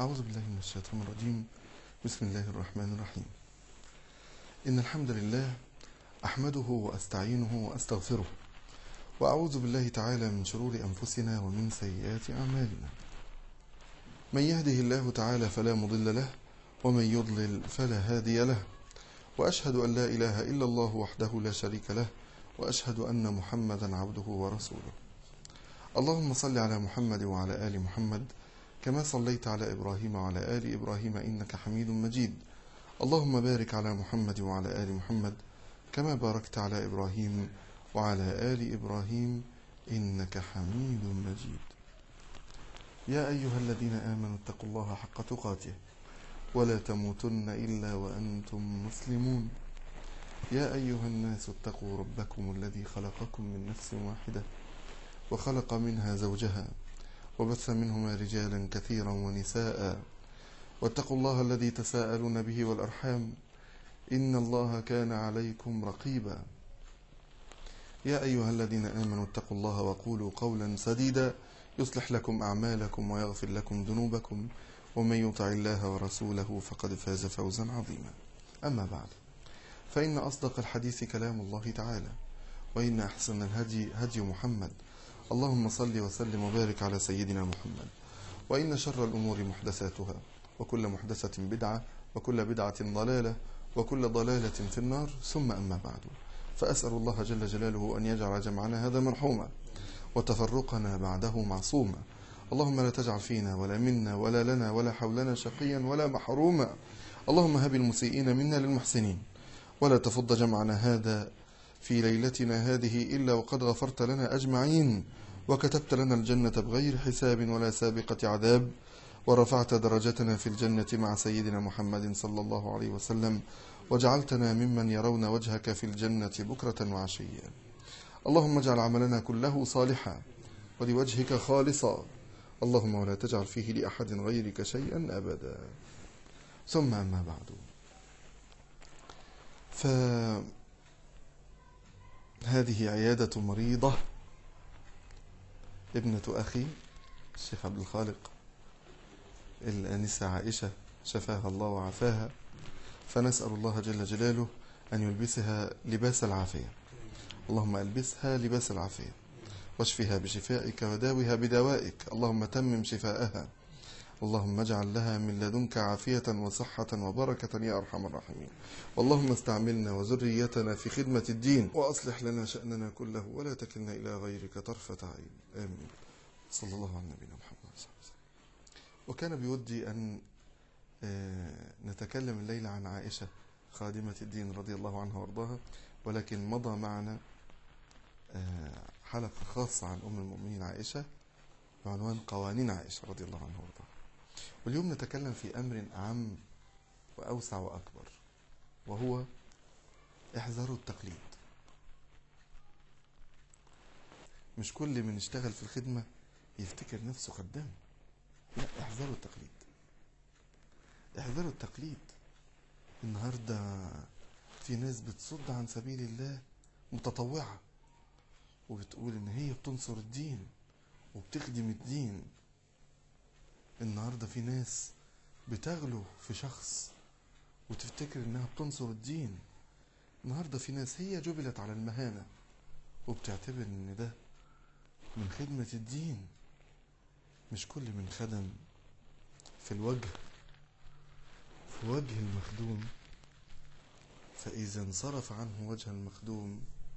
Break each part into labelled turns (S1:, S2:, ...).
S1: أعوذ بالله من الشيطان الرجيم بسم الله الرحمن الرحيم إن الحمد لله أحمده وأستعينه وأستغفره وأعوذ بالله تعالى من شرور أنفسنا ومن سيئات أعمالنا من يهده الله تعالى فلا مضل له ومن يضلل فلا هادي له وأشهد أن لا إله إلا الله وحده لا شريك له وأشهد أن محمدا عبده ورسوله اللهم صل على محمد وعلى آل محمد كما صليت على إبراهيم وعلى آل إبراهيم إنك حميد مجيد اللهم بارك على محمد وعلى آل محمد كما باركت على إبراهيم وعلى آل إبراهيم إنك حميد مجيد يا أيها الذين آمنوا اتقوا الله حق تقاته ولا تموتن إلا وأنتم مسلمون يا أيها الناس اتقوا ربكم الذي خلقكم من نفس واحدة وخلق منها زوجها وبث منهما رجالا كثيرا ونساء واتقوا الله الذي تساءلون به والأرحام إن الله كان عليكم رقيبا يا أيها الذين آمنوا اتقوا الله وقولوا قولا سديدا يصلح لكم أعمالكم ويغفر لكم ذنوبكم ومن يطع الله ورسوله فقد فاز فوزا عظيما أما بعد فإن أصدق الحديث كلام الله تعالى وإن أحسن الهدي هدي محمد اللهم صل وسلم وبارك على سيدنا محمد وإن شر الأمور محدثاتها وكل محدثة بدعة وكل بدعة ضلالة وكل ضلالة في النار ثم أما بعد فأسأل الله جل جلاله أن يجعل جمعنا هذا مرحوما وتفرقنا بعده معصوما اللهم لا تجعل فينا ولا منا ولا لنا ولا حولنا شقيا ولا محروما اللهم هب المسيئين منا للمحسنين ولا تفض جمعنا هذا في ليلتنا هذه إلا وقد غفرت لنا أجمعين وكتبت لنا الجنة بغير حساب ولا سابقة عذاب ورفعت درجتنا في الجنة مع سيدنا محمد صلى الله عليه وسلم وجعلتنا ممن يرون وجهك في الجنة بكرة وعشيا اللهم اجعل عملنا كله صالحا ولوجهك خالصا اللهم ولا تجعل فيه لأحد غيرك شيئا أبدا ثم أما بعد فهذه عيادة مريضة ابنة أخي الشيخ عبد الخالق الآنسة عائشة شفاها الله وعافاها فنسأل الله جل جلاله أن يلبسها لباس العافية اللهم ألبسها لباس العافية واشفها بشفائك وداوها بدوائك اللهم تمم شفاءها اللهم اجعل لها من لدنك عافية وصحة وبركة يا أرحم الراحمين اللهم استعملنا وذريتنا في خدمة الدين وأصلح لنا شأننا كله ولا تكلنا إلى غيرك طرفة عين آمين صلى الله على نبينا محمد صلى الله عليه وسلم وكان بودي أن نتكلم الليلة عن عائشة خادمة الدين رضي الله عنها وارضاها ولكن مضى معنا حلقة خاصة عن أم المؤمنين عائشة بعنوان قوانين عائشة رضي الله عنها وارضاها واليوم نتكلم في أمر أعم وأوسع وأكبر وهو احذروا التقليد مش كل من اشتغل في الخدمة يفتكر نفسه خدام لا احذروا التقليد احذروا التقليد النهاردة في ناس بتصد عن سبيل الله متطوعة وبتقول ان هي بتنصر الدين وبتخدم الدين النهاردة في ناس بتغلو في شخص وتفتكر انها بتنصر الدين النهاردة في ناس هي جبلت على المهانة وبتعتبر ان ده من خدمة الدين مش كل من خدم في الوجه في وجه المخدوم فإذا انصرف عنه وجه المخدوم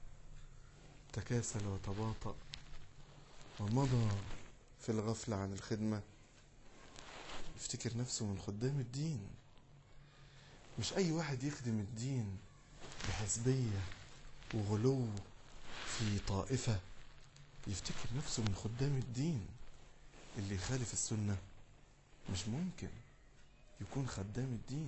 S1: تكاسل وتباطأ ومضى في الغفلة عن الخدمة يفتكر نفسه من خدام الدين مش أي واحد يخدم الدين بحزبية وغلو في طائفة يفتكر نفسه من خدام الدين اللي يخالف السنة مش ممكن يكون خدام الدين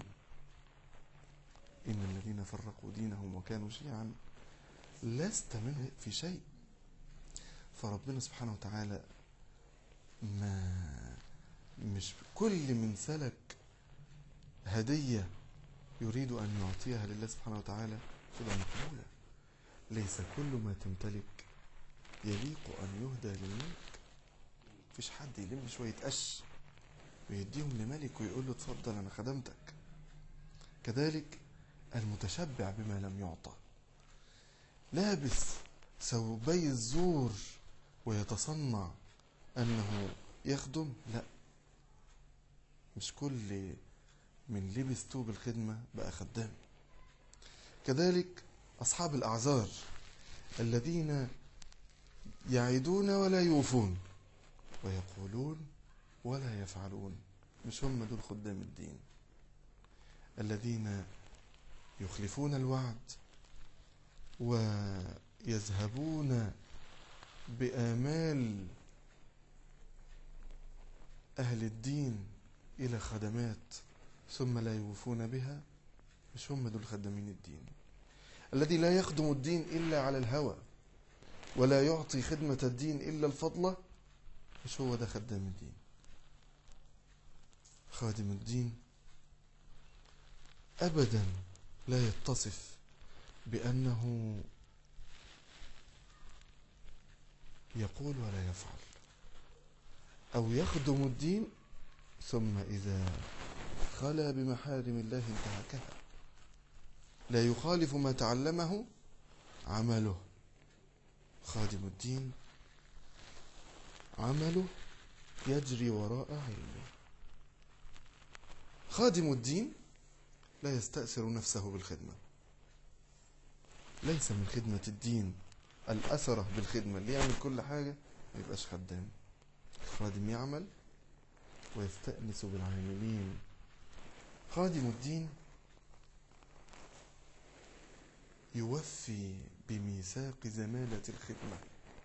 S1: إن الذين فرقوا دينهم وكانوا شيعا لست منه في شيء فربنا سبحانه وتعالى ما مش كل من سلك هدية يريد أن يعطيها لله سبحانه وتعالى تبقى مقبولة ليس كل ما تمتلك يليق أن يهدى للملك مفيش حد يلم شوية قش ويديهم لملك ويقول له اتفضل أنا خدمتك كذلك المتشبع بما لم يعطى لابس ثوبي الزور ويتصنع أنه يخدم لا مش كل من لبس ثوب الخدمة بقى خدام كذلك أصحاب الأعذار الذين يعدون ولا يوفون ويقولون ولا يفعلون مش هم دول خدام الدين الذين يخلفون الوعد ويذهبون بآمال أهل الدين إلى خدمات ثم لا يوفون بها مش هم دول خدامين الدين الذي لا يخدم الدين إلا على الهوى ولا يعطي خدمة الدين إلا الفضلة مش هو ده خدام الدين خادم الدين أبدا لا يتصف بأنه يقول ولا يفعل أو يخدم الدين ثم إذا خلا بمحارم الله انتهكها لا يخالف ما تعلمه عمله خادم الدين عمله يجري وراء علمه خادم الدين لا يستأثر نفسه بالخدمة ليس من خدمة الدين الأثرة بالخدمة اللي يعمل كل حاجة ما يبقاش خدام خادم يعمل ويستأنس بالعاملين خادم الدين يوفي بميثاق زمالة الخدمة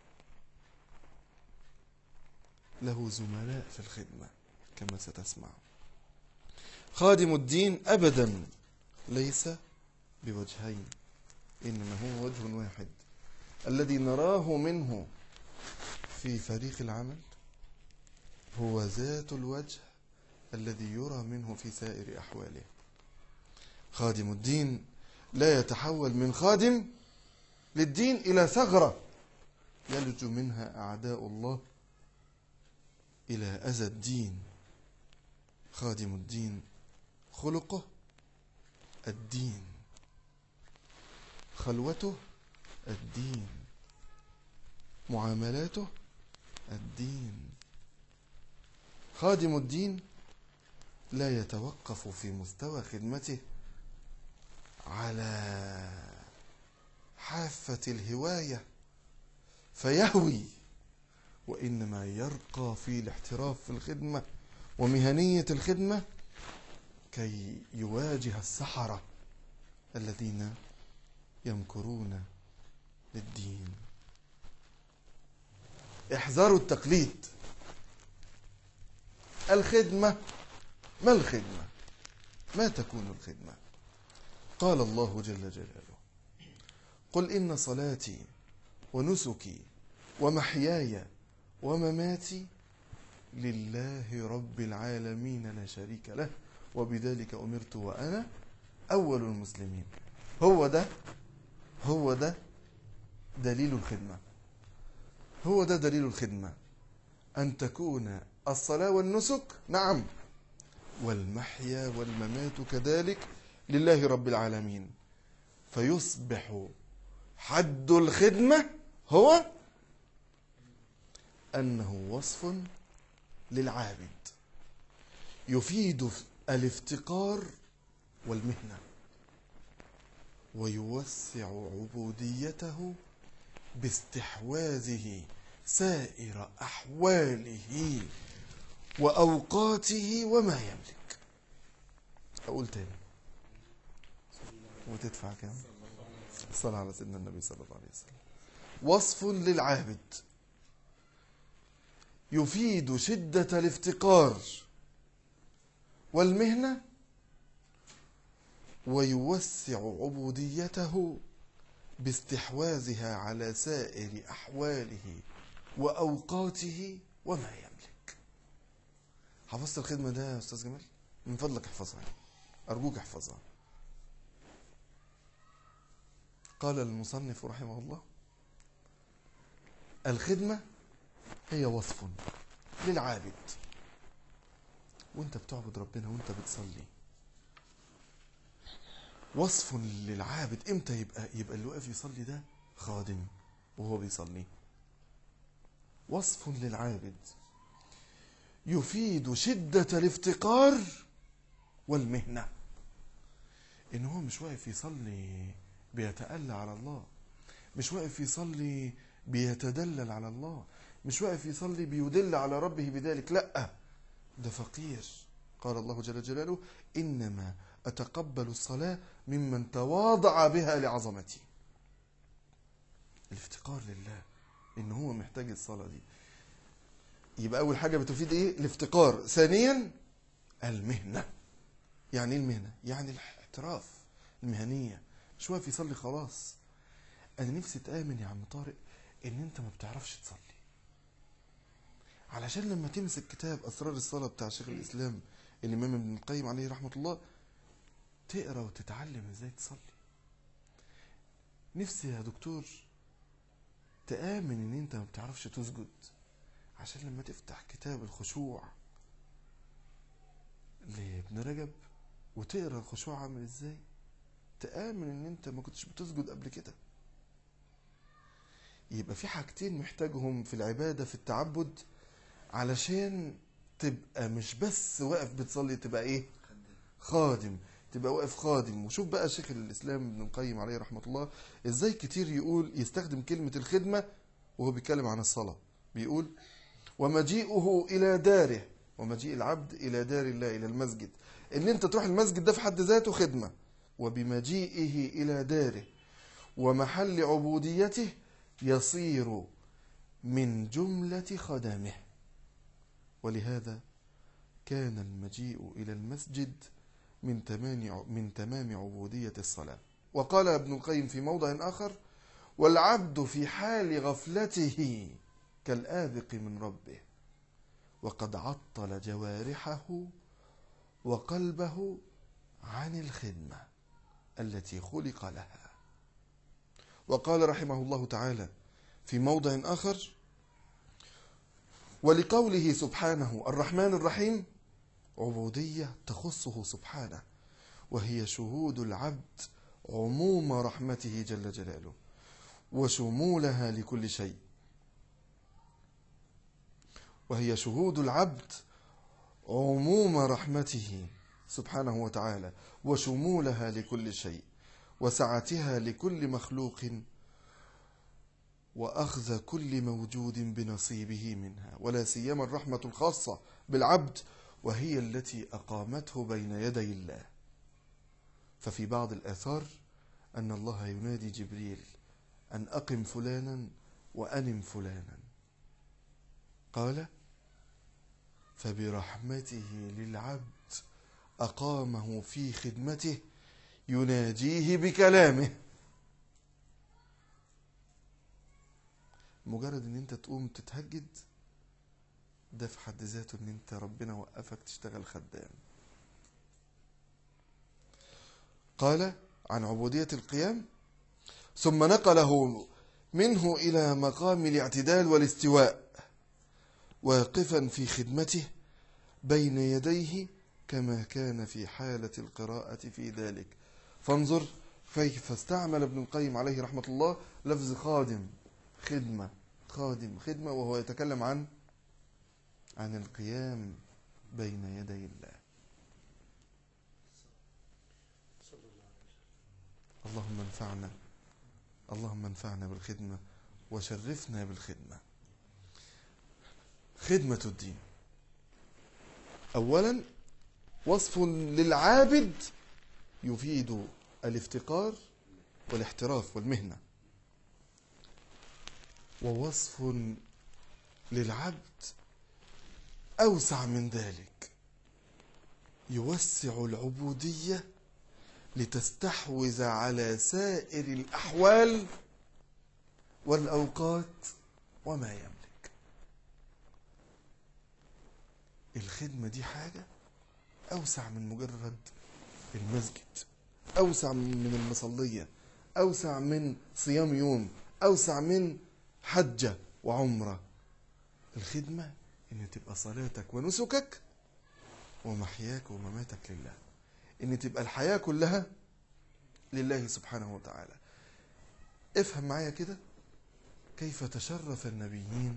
S1: له زملاء في الخدمة كما ستسمع خادم الدين أبدا ليس بوجهين إنما هو وجه واحد الذي نراه منه في فريق العمل هو ذات الوجه الذي يرى منه في سائر أحواله خادم الدين لا يتحول من خادم للدين إلى ثغرة يلج منها أعداء الله إلى أذى الدين خادم الدين خلقه الدين خلوته الدين معاملاته الدين خادم الدين لا يتوقف في مستوى خدمته على حافة الهواية فيهوي وإنما يرقى في الاحتراف في الخدمة ومهنية الخدمة كي يواجه السحرة الذين يمكرون للدين احذروا التقليد الخدمة ما الخدمة ما تكون الخدمة قال الله جل جلاله قل إن صلاتي ونسكي ومحياي ومماتي لله رب العالمين لا شريك له وبذلك أمرت وأنا أول المسلمين هو ده هو ده دليل الخدمة هو ده دليل الخدمة أن تكون الصلاة والنسك نعم والمحيا والممات كذلك لله رب العالمين فيصبح حد الخدمة هو أنه وصف للعابد يفيد الافتقار والمهنة ويوسع عبوديته باستحواذه سائر أحواله وأوقاته وما يملك أقول تاني وتدفع كام صلى على سيدنا النبي صلى الله عليه وسلم وصف للعابد يفيد شدة الافتقار والمهنة ويوسع عبوديته باستحواذها على سائر أحواله وأوقاته وما يملك حفظت الخدمة ده يا أستاذ جمال من فضلك احفظها أرجوك احفظها قال المصنف رحمه الله الخدمة هي وصف للعابد وانت بتعبد ربنا وانت بتصلي وصف للعابد امتى يبقى يبقى اللي واقف يصلي ده خادم وهو بيصلي وصف للعابد يفيد شدة الافتقار والمهنة ان هو مش واقف يصلي بيتألى على الله مش واقف يصلي بيتدلل على الله مش واقف يصلي بيدل على ربه بذلك لا ده فقير قال الله جل جلاله إنما أتقبل الصلاة ممن تواضع بها لعظمتي الافتقار لله إن هو محتاج الصلاة دي يبقى أول حاجة بتفيد إيه الافتقار ثانيا المهنة يعني إيه المهنة يعني الاحتراف المهنية مش واقف يصلي خلاص أنا نفسي تآمن يا عم طارق إن أنت ما بتعرفش تصلي علشان لما تمسك كتاب أسرار الصلاة بتاع شيخ الإسلام الإمام ابن القيم عليه رحمة الله تقرأ وتتعلم إزاي تصلي نفسي يا دكتور تآمن إن أنت ما بتعرفش تسجد عشان لما تفتح كتاب الخشوع لابن رجب وتقرا الخشوع عامل ازاي تآمن ان انت ما كنتش بتسجد قبل كده يبقى في حاجتين محتاجهم في العبادة في التعبد علشان تبقى مش بس واقف بتصلي تبقى ايه خادم تبقى واقف خادم وشوف بقى شيخ الاسلام ابن القيم عليه رحمه الله ازاي كتير يقول يستخدم كلمه الخدمه وهو بيتكلم عن الصلاه بيقول ومجيئه الى داره ومجيء العبد الى دار الله الى المسجد ان انت تروح المسجد ده في حد ذاته خدمه وبمجيئه الى داره ومحل عبوديته يصير من جمله خدمه ولهذا كان المجيء إلى المسجد من تمام من تمام عبودية الصلاة وقال ابن القيم في موضع آخر والعبد في حال غفلته كالآبق من ربه وقد عطل جوارحه وقلبه عن الخدمة التي خلق لها وقال رحمه الله تعالى في موضع آخر ولقوله سبحانه الرحمن الرحيم عبودية تخصه سبحانه وهي شهود العبد عموم رحمته جل جلاله وشمولها لكل شيء وهي شهود العبد عموم رحمته سبحانه وتعالى وشمولها لكل شيء وسعتها لكل مخلوق واخذ كل موجود بنصيبه منها ولا سيما الرحمه الخاصه بالعبد وهي التي اقامته بين يدي الله ففي بعض الاثار ان الله ينادي جبريل ان اقم فلانا وانم فلانا قال فبرحمته للعبد اقامه في خدمته يناجيه بكلامه مجرد ان انت تقوم تتهجد ده في حد ذاته ان انت ربنا وقفك تشتغل خدام قال عن عبودية القيام ثم نقله منه إلى مقام الاعتدال والاستواء واقفا في خدمته بين يديه كما كان في حالة القراءة في ذلك فانظر كيف استعمل ابن القيم عليه رحمة الله لفظ خادم خدمة خادم خدمة وهو يتكلم عن عن القيام بين يدي الله اللهم انفعنا اللهم انفعنا بالخدمة وشرفنا بالخدمة خدمة الدين أولا وصف للعابد يفيد الافتقار والاحتراف والمهنة ووصف للعبد أوسع من ذلك يوسع العبودية لتستحوذ على سائر الأحوال والأوقات وما يملك الخدمة دي حاجة أوسع من مجرد المسجد أوسع من المصلية أوسع من صيام يوم أوسع من حجة وعمرة الخدمة إن تبقى صلاتك ونسكك ومحياك ومماتك لله ان تبقى الحياة كلها لله سبحانه وتعالى افهم معايا كده كيف تشرف النبيين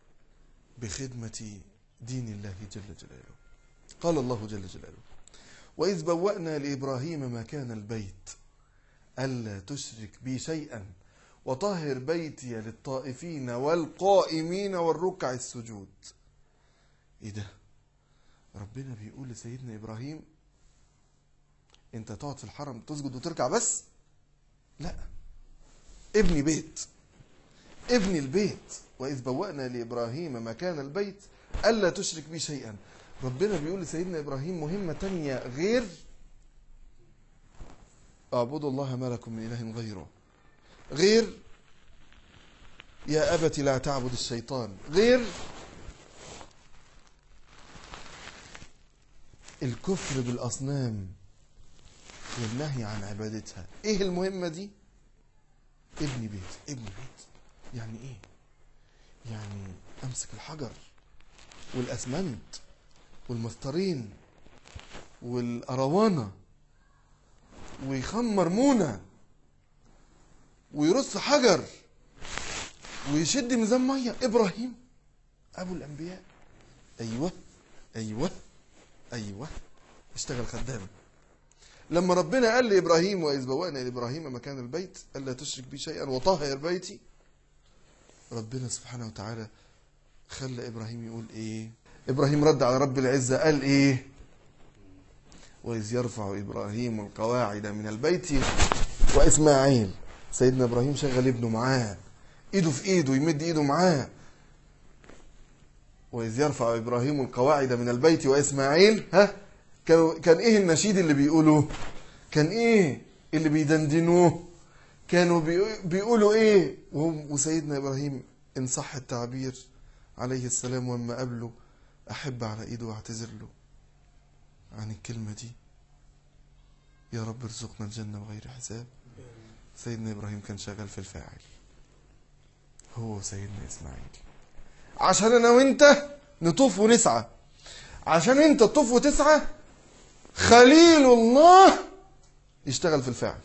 S1: بخدمة دين الله جل جلاله قال الله جل جلاله وإذ بوأنا لإبراهيم مكان البيت ألا تشرك بي شيئا وطهر بيتي للطائفين والقائمين والركع السجود ايه ده ربنا بيقول لسيدنا ابراهيم انت تقعد في الحرم تسجد وتركع بس لا ابني بيت ابني البيت واذ بوأنا لابراهيم مكان البيت الا تشرك بي شيئا ربنا بيقول لسيدنا ابراهيم مهمه تانية غير اعبدوا الله ما لكم من اله غيره غير يا أبت لا تعبد الشيطان غير الكفر بالأصنام والنهي عن عبادتها ايه المهمة دي ابني بيت ابني بيت يعني ايه يعني امسك الحجر والاسمنت والمسطرين والاروانة ويخمر مونه ويرص حجر ويشد ميزان ميه ابراهيم ابو الانبياء ايوه ايوه ايوه اشتغل خدامه لما ربنا قال لابراهيم واذ بوأنا لابراهيم مكان البيت الا تشرك بي شيئا وطهر بيتي ربنا سبحانه وتعالى خلى ابراهيم يقول ايه ابراهيم رد على رب العزه قال ايه واذ يرفع ابراهيم القواعد من البيت واسماعيل سيدنا ابراهيم شغل ابنه معاه ايده في ايده يمد ايده معاه واذ يرفع ابراهيم القواعد من البيت واسماعيل ها كان كان ايه النشيد اللي بيقولوه كان ايه اللي بيدندنوه كانوا بيقو- بيقولوا ايه وهم وسيدنا ابراهيم ان صح التعبير عليه السلام واما قابله احب على ايده واعتذر له عن الكلمه دي يا رب ارزقنا الجنه بغير حساب سيدنا ابراهيم كان شغال في الفاعل هو سيدنا اسماعيل عشان انا وانت نطوف ونسعى عشان انت تطوف وتسعى خليل الله يشتغل في الفاعل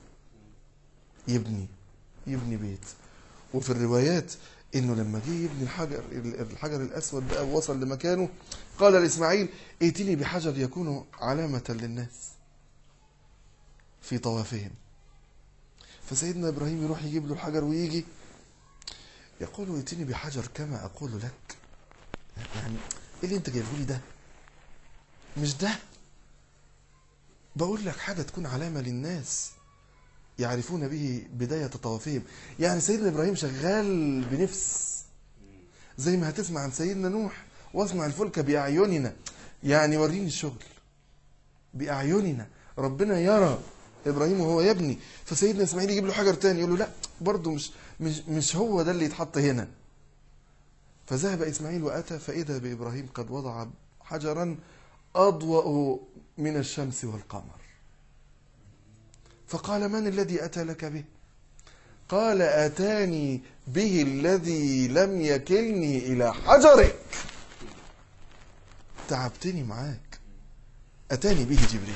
S1: يبني يبني بيت وفي الروايات انه لما جه يبني الحجر الحجر الاسود بقى ووصل لمكانه قال لاسماعيل ائتني بحجر يكون علامه للناس في طوافهم فسيدنا ابراهيم يروح يجيب له الحجر ويجي يقول ائتني بحجر كما اقول لك يعني ايه اللي انت جايبه لي ده مش ده بقول لك حاجه تكون علامه للناس يعرفون به بدايه طوافهم يعني سيدنا ابراهيم شغال بنفس زي ما هتسمع عن سيدنا نوح واصنع الفلك باعيننا يعني وريني الشغل باعيننا ربنا يرى ابراهيم وهو يبني فسيدنا اسماعيل يجيب له حجر تاني يقول له لا برضه مش مش مش هو ده اللي يتحط هنا فذهب اسماعيل واتى فاذا بابراهيم قد وضع حجرا اضوأ من الشمس والقمر فقال من الذي اتى لك به قال اتاني به الذي لم يكلني الى حجرك تعبتني معاك اتاني به جبريل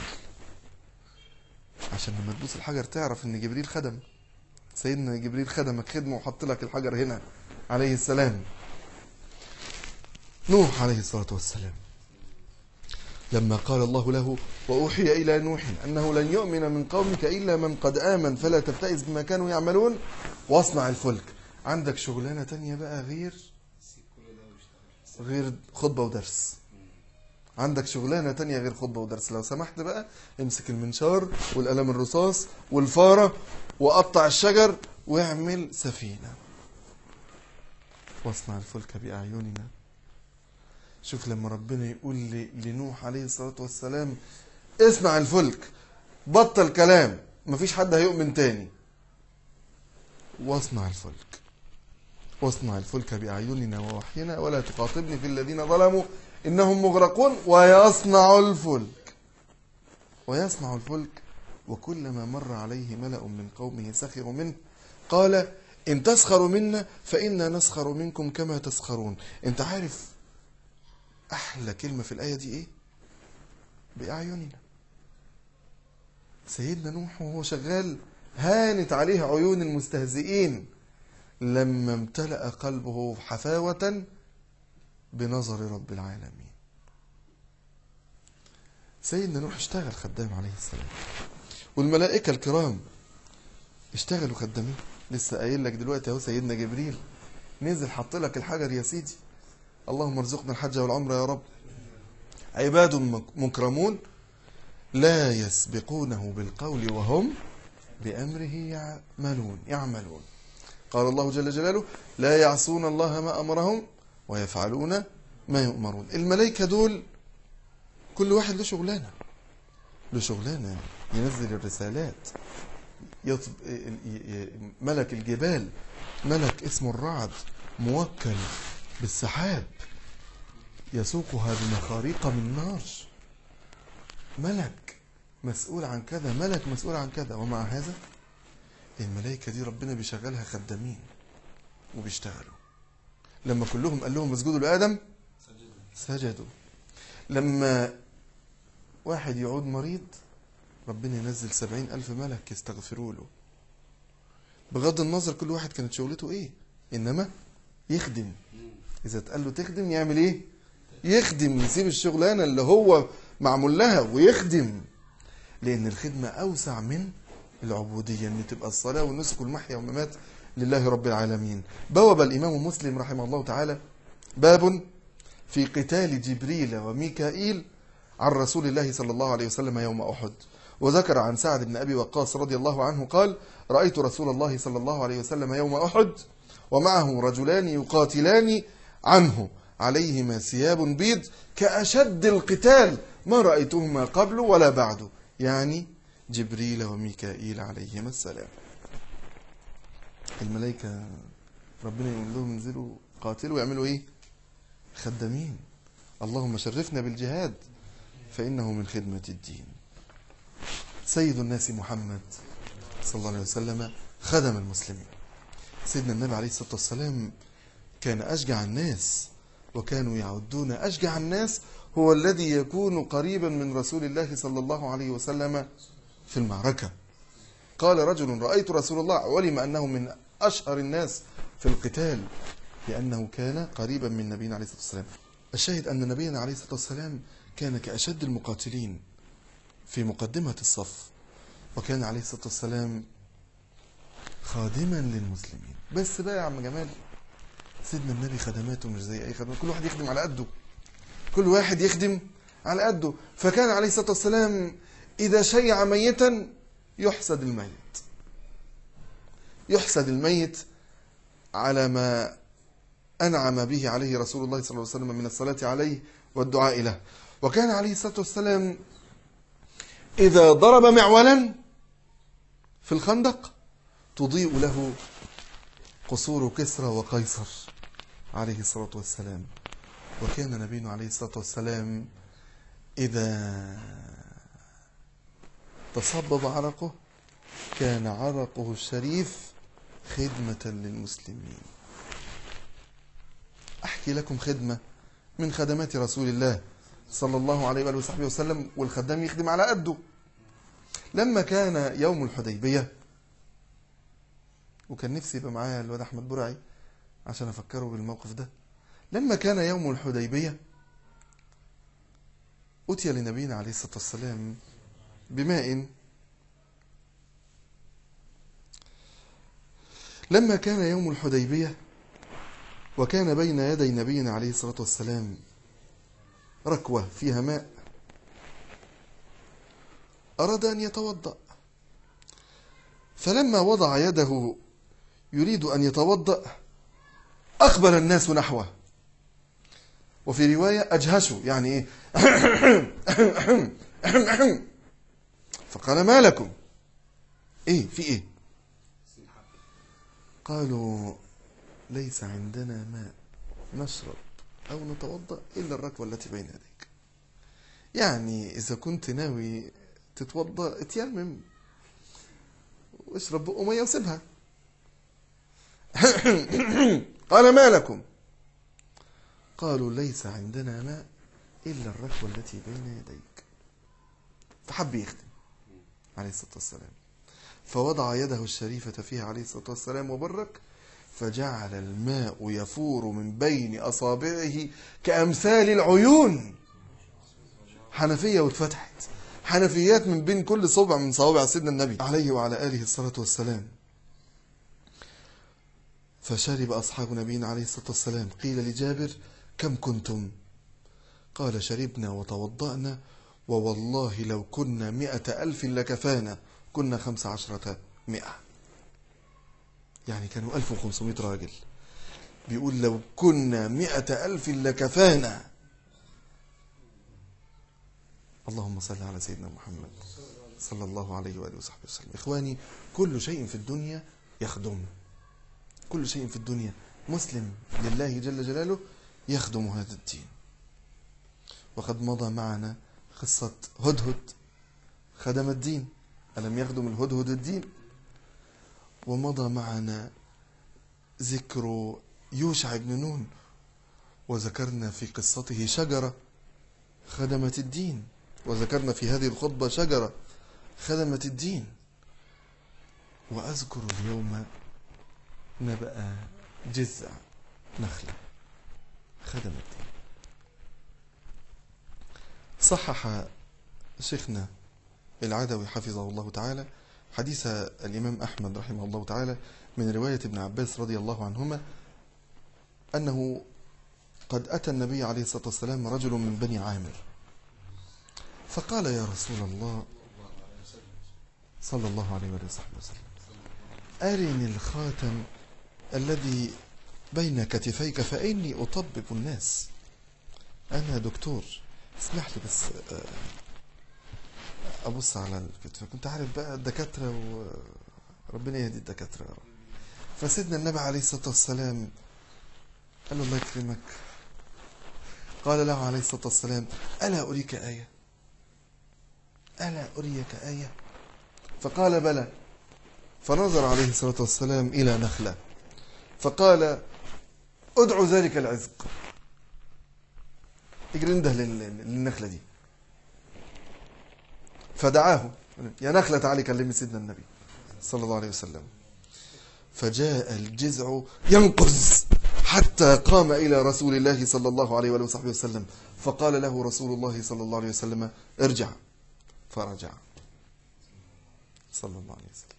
S1: عشان لما تبوس الحجر تعرف ان جبريل خدم سيدنا جبريل خدمك خدمه وحط لك الحجر هنا عليه السلام نوح عليه الصلاه والسلام لما قال الله له واوحي الى نوح انه لن يؤمن من قومك الا من قد امن فلا تبتئس بما كانوا يعملون واصنع الفلك عندك شغلانه تانية بقى غير غير خطبه ودرس عندك شغلانه تانية غير خطبه ودرس لو سمحت بقى امسك المنشار والقلم الرصاص والفاره وقطع الشجر واعمل سفينه واصنع الفلك باعيننا شوف لما ربنا يقول ل- لنوح عليه الصلاه والسلام اصنع الفلك بطل كلام مفيش حد هيؤمن تاني واصنع الفلك واصنع الفلك بأعيننا ووحينا ولا تخاطبني في الذين ظلموا إنهم مغرقون ويصنع الفلك ويصنع الفلك وكلما مر عليه ملأ من قومه سخروا منه قال إن تسخروا منا فإنا نسخر منكم كما تسخرون أنت عارف أحلى كلمة في الآية دي إيه؟ بأعيننا سيدنا نوح وهو شغال هانت عليه عيون المستهزئين لما امتلأ قلبه حفاوة بنظر رب العالمين سيدنا نوح اشتغل خدام عليه السلام والملائكة الكرام اشتغلوا خدامين لسه قايل لك دلوقتي اهو سيدنا جبريل نزل حط لك الحجر يا سيدي اللهم ارزقنا الحج والعمرة يا رب عباد مك- مكرمون لا يسبقونه بالقول وهم بأمره يعملون يعملون قال الله جل جلاله لا يعصون الله ما أمرهم ويفعلون ما يؤمرون الملائكة دول كل واحد له شغلانة له شغلانة ينزل الرسالات يطب... ي- ي- ملك الجبال ملك اسمه الرعد موكل بالسحاب يسوقها بمخاريق من نار ملك مسؤول عن كذا ملك مسؤول عن كذا ومع هذا الملائكة دي ربنا بيشغلها خدامين وبيشتغلوا لما كلهم قال لهم اسجدوا لآدم سجدوا لما واحد يعود مريض ربنا ينزل سبعين ألف ملك يستغفروا له بغض النظر كل واحد كانت شغلته ايه انما يخدم اذا اتقال له تخدم يعمل ايه يخدم يسيب الشغلانه اللي هو معمول لها ويخدم لان الخدمه اوسع من العبوديه ان تبقى الصلاه والنسك والمحيا والممات لله رب العالمين بوب الامام مسلم رحمه الله تعالى باب في قتال جبريل وميكائيل عن رسول الله صلى الله عليه وسلم يوم احد وذكر عن سعد بن ابي وقاص رضي الله عنه قال رايت رسول الله صلى الله عليه وسلم يوم احد ومعه رجلان يقاتلان عنه عليهما ثياب بيض كأشد القتال ما رأيتهما قبل ولا بعد يعني جبريل وميكائيل عليهما السلام الملائكة ربنا يقول لهم انزلوا قاتلوا ويعملوا ايه خدامين اللهم شرفنا بالجهاد فإنه من خدمة الدين سيد الناس محمد صلى الله عليه وسلم خدم المسلمين سيدنا النبي عليه الصلاة والسلام كان أشجع الناس وكانوا يعدون أشجع الناس هو الذي يكون قريبا من رسول الله صلى الله عليه وسلم في المعركة قال رجل رأيت رسول الله علم أنه من أشهر الناس في القتال لأنه كان قريبا من نبينا عليه الصلاة والسلام الشاهد أن نبينا عليه الصلاة والسلام كان كأشد المقاتلين في مقدمة الصف وكان عليه الصلاة والسلام خادما للمسلمين بس بقى يا عم جمال سيدنا النبي خدماته مش زي اي خدمه كل واحد يخدم على قده كل واحد يخدم على قده فكان عليه الصلاه والسلام اذا شيع ميتا يحسد الميت يحسد الميت على ما انعم به عليه رسول الله صلى الله عليه وسلم من الصلاه عليه والدعاء له وكان عليه الصلاه والسلام اذا ضرب معولا في الخندق تضيء له قصور كسرى وقيصر عليه الصلاة والسلام وكان نبينا عليه الصلاة والسلام إذا تصبب عرقه كان عرقه الشريف خدمة للمسلمين أحكي لكم خدمة من خدمات رسول الله صلى الله عليه وآله وصحبه وسلم والخدام يخدم على قده لما كان يوم الحديبية وكان نفسي يبقى معايا الواد احمد برعي عشان افكره بالموقف ده لما كان يوم الحديبيه اتي لنبينا عليه الصلاه والسلام بماء لما كان يوم الحديبيه وكان بين يدي نبينا عليه الصلاه والسلام ركوه فيها ماء اراد ان يتوضا فلما وضع يده يريد أن يتوضأ أقبل الناس نحوه وفي رواية أجهشوا يعني إيه فقال ما لكم إيه في إيه قالوا ليس عندنا ماء نشرب أو نتوضأ إلا الركوة التي بين يديك يعني إذا كنت ناوي تتوضأ اتيمم واشرب بقه ميه وسيبها قال ما لكم قالوا ليس عندنا ماء إلا الركوة التي بين يديك فحب يخدم عليه الصلاة والسلام فوضع يده الشريفة فيها عليه الصلاة والسلام وبرك فجعل الماء يفور من بين أصابعه كأمثال العيون حنفية واتفتحت حنفيات من بين كل صبع من صوابع سيدنا النبي عليه وعلى آله الصلاة والسلام فشرب أصحاب نبينا عليه الصلاة والسلام قيل لجابر كم كنتم قال شربنا وتوضأنا ووالله لو كنا مئة ألف لكفانا كنا خمس عشرة مئة يعني كانوا ألف وخمسمائة راجل بيقول لو كنا مئة ألف لكفانا اللهم صل على سيدنا محمد صلى الله عليه وآله وصحبه وسلم إخواني كل شيء في الدنيا يخدم كل شيء في الدنيا مسلم لله جل جلاله يخدم هذا الدين وقد مضى معنا قصة هدهد خدم الدين ألم يخدم الهدهد الدين ومضى معنا ذكر يوشع بن نون وذكرنا في قصته شجرة خدمت الدين وذكرنا في هذه الخطبة شجرة خدمت الدين وأذكر اليوم نبأ جذع نخلة خدم الدين صحح شيخنا العدوي حفظه الله تعالى حديث الإمام أحمد رحمه الله تعالى من رواية ابن عباس رضي الله عنهما أنه قد أتى النبي عليه الصلاة والسلام رجل من بني عامر فقال يا رسول الله صلى الله عليه وآله وصحبه وسلم أرني الخاتم الذي بين كتفيك فإني أطبب الناس أنا دكتور اسمح لي بس آه، أبص على الكتف كنت عارف بقى الدكاترة وربنا يهدي الدكاترة يا رب فسيدنا النبي عليه الصلاة والسلام قال له الله يكرمك قال له عليه الصلاة والسلام ألا أريك آية ألا أريك آية فقال بلى فنظر عليه الصلاة والسلام إلى نخلة فقال ادعو ذلك العزق اجري انده لل- للنخلة دي فدعاه يا نخلة تعالي كلمي سيدنا النبي صلى الله عليه وسلم فجاء الجذع ينقز حتى قام إلى رسول الله صلى الله عليه وآله وصحبه وسلم فقال له رسول الله صلى الله عليه وسلم ارجع فرجع صلى الله عليه وسلم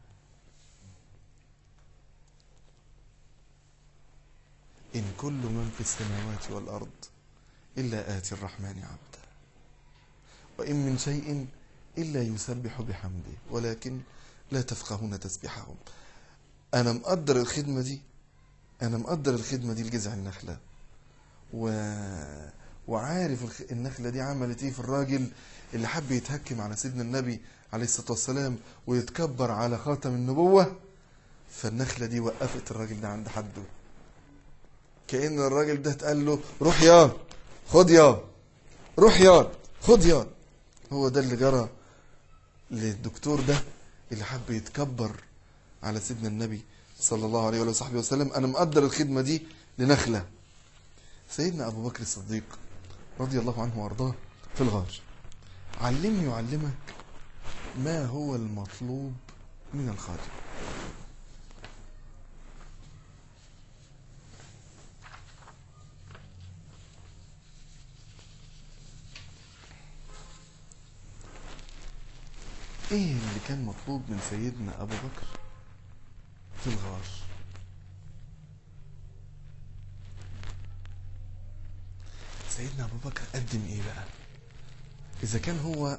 S1: إن كل من في السماوات والأرض إلا آتي الرحمن عبدا وإن من شيء إلا يسبح بحمده ولكن لا تفقهون تسبيحهم أنا مقدر الخدمة دي أنا مقدر الخدمة دي لجذع النخلة و... وعارف الخ... النخلة دي عملت إيه في الراجل اللي حب يتهكم على سيدنا النبي عليه الصلاة والسلام ويتكبر على خاتم النبوة فالنخلة دي وقفت الراجل ده عند حده كأن الراجل ده اتقال له روح يا خد يا روح يا خد يا هو ده اللي جرى للدكتور ده اللي حب يتكبر على سيدنا النبي صلى الله عليه وصحبه وسلم انا مقدر الخدمه دي لنخله سيدنا ابو بكر الصديق رضي الله عنه وارضاه في الغار علمني يعلمك ما هو المطلوب من الخادم ايه اللي كان مطلوب من سيدنا ابو بكر في الغار سيدنا ابو بكر قدم ايه بقى اذا كان هو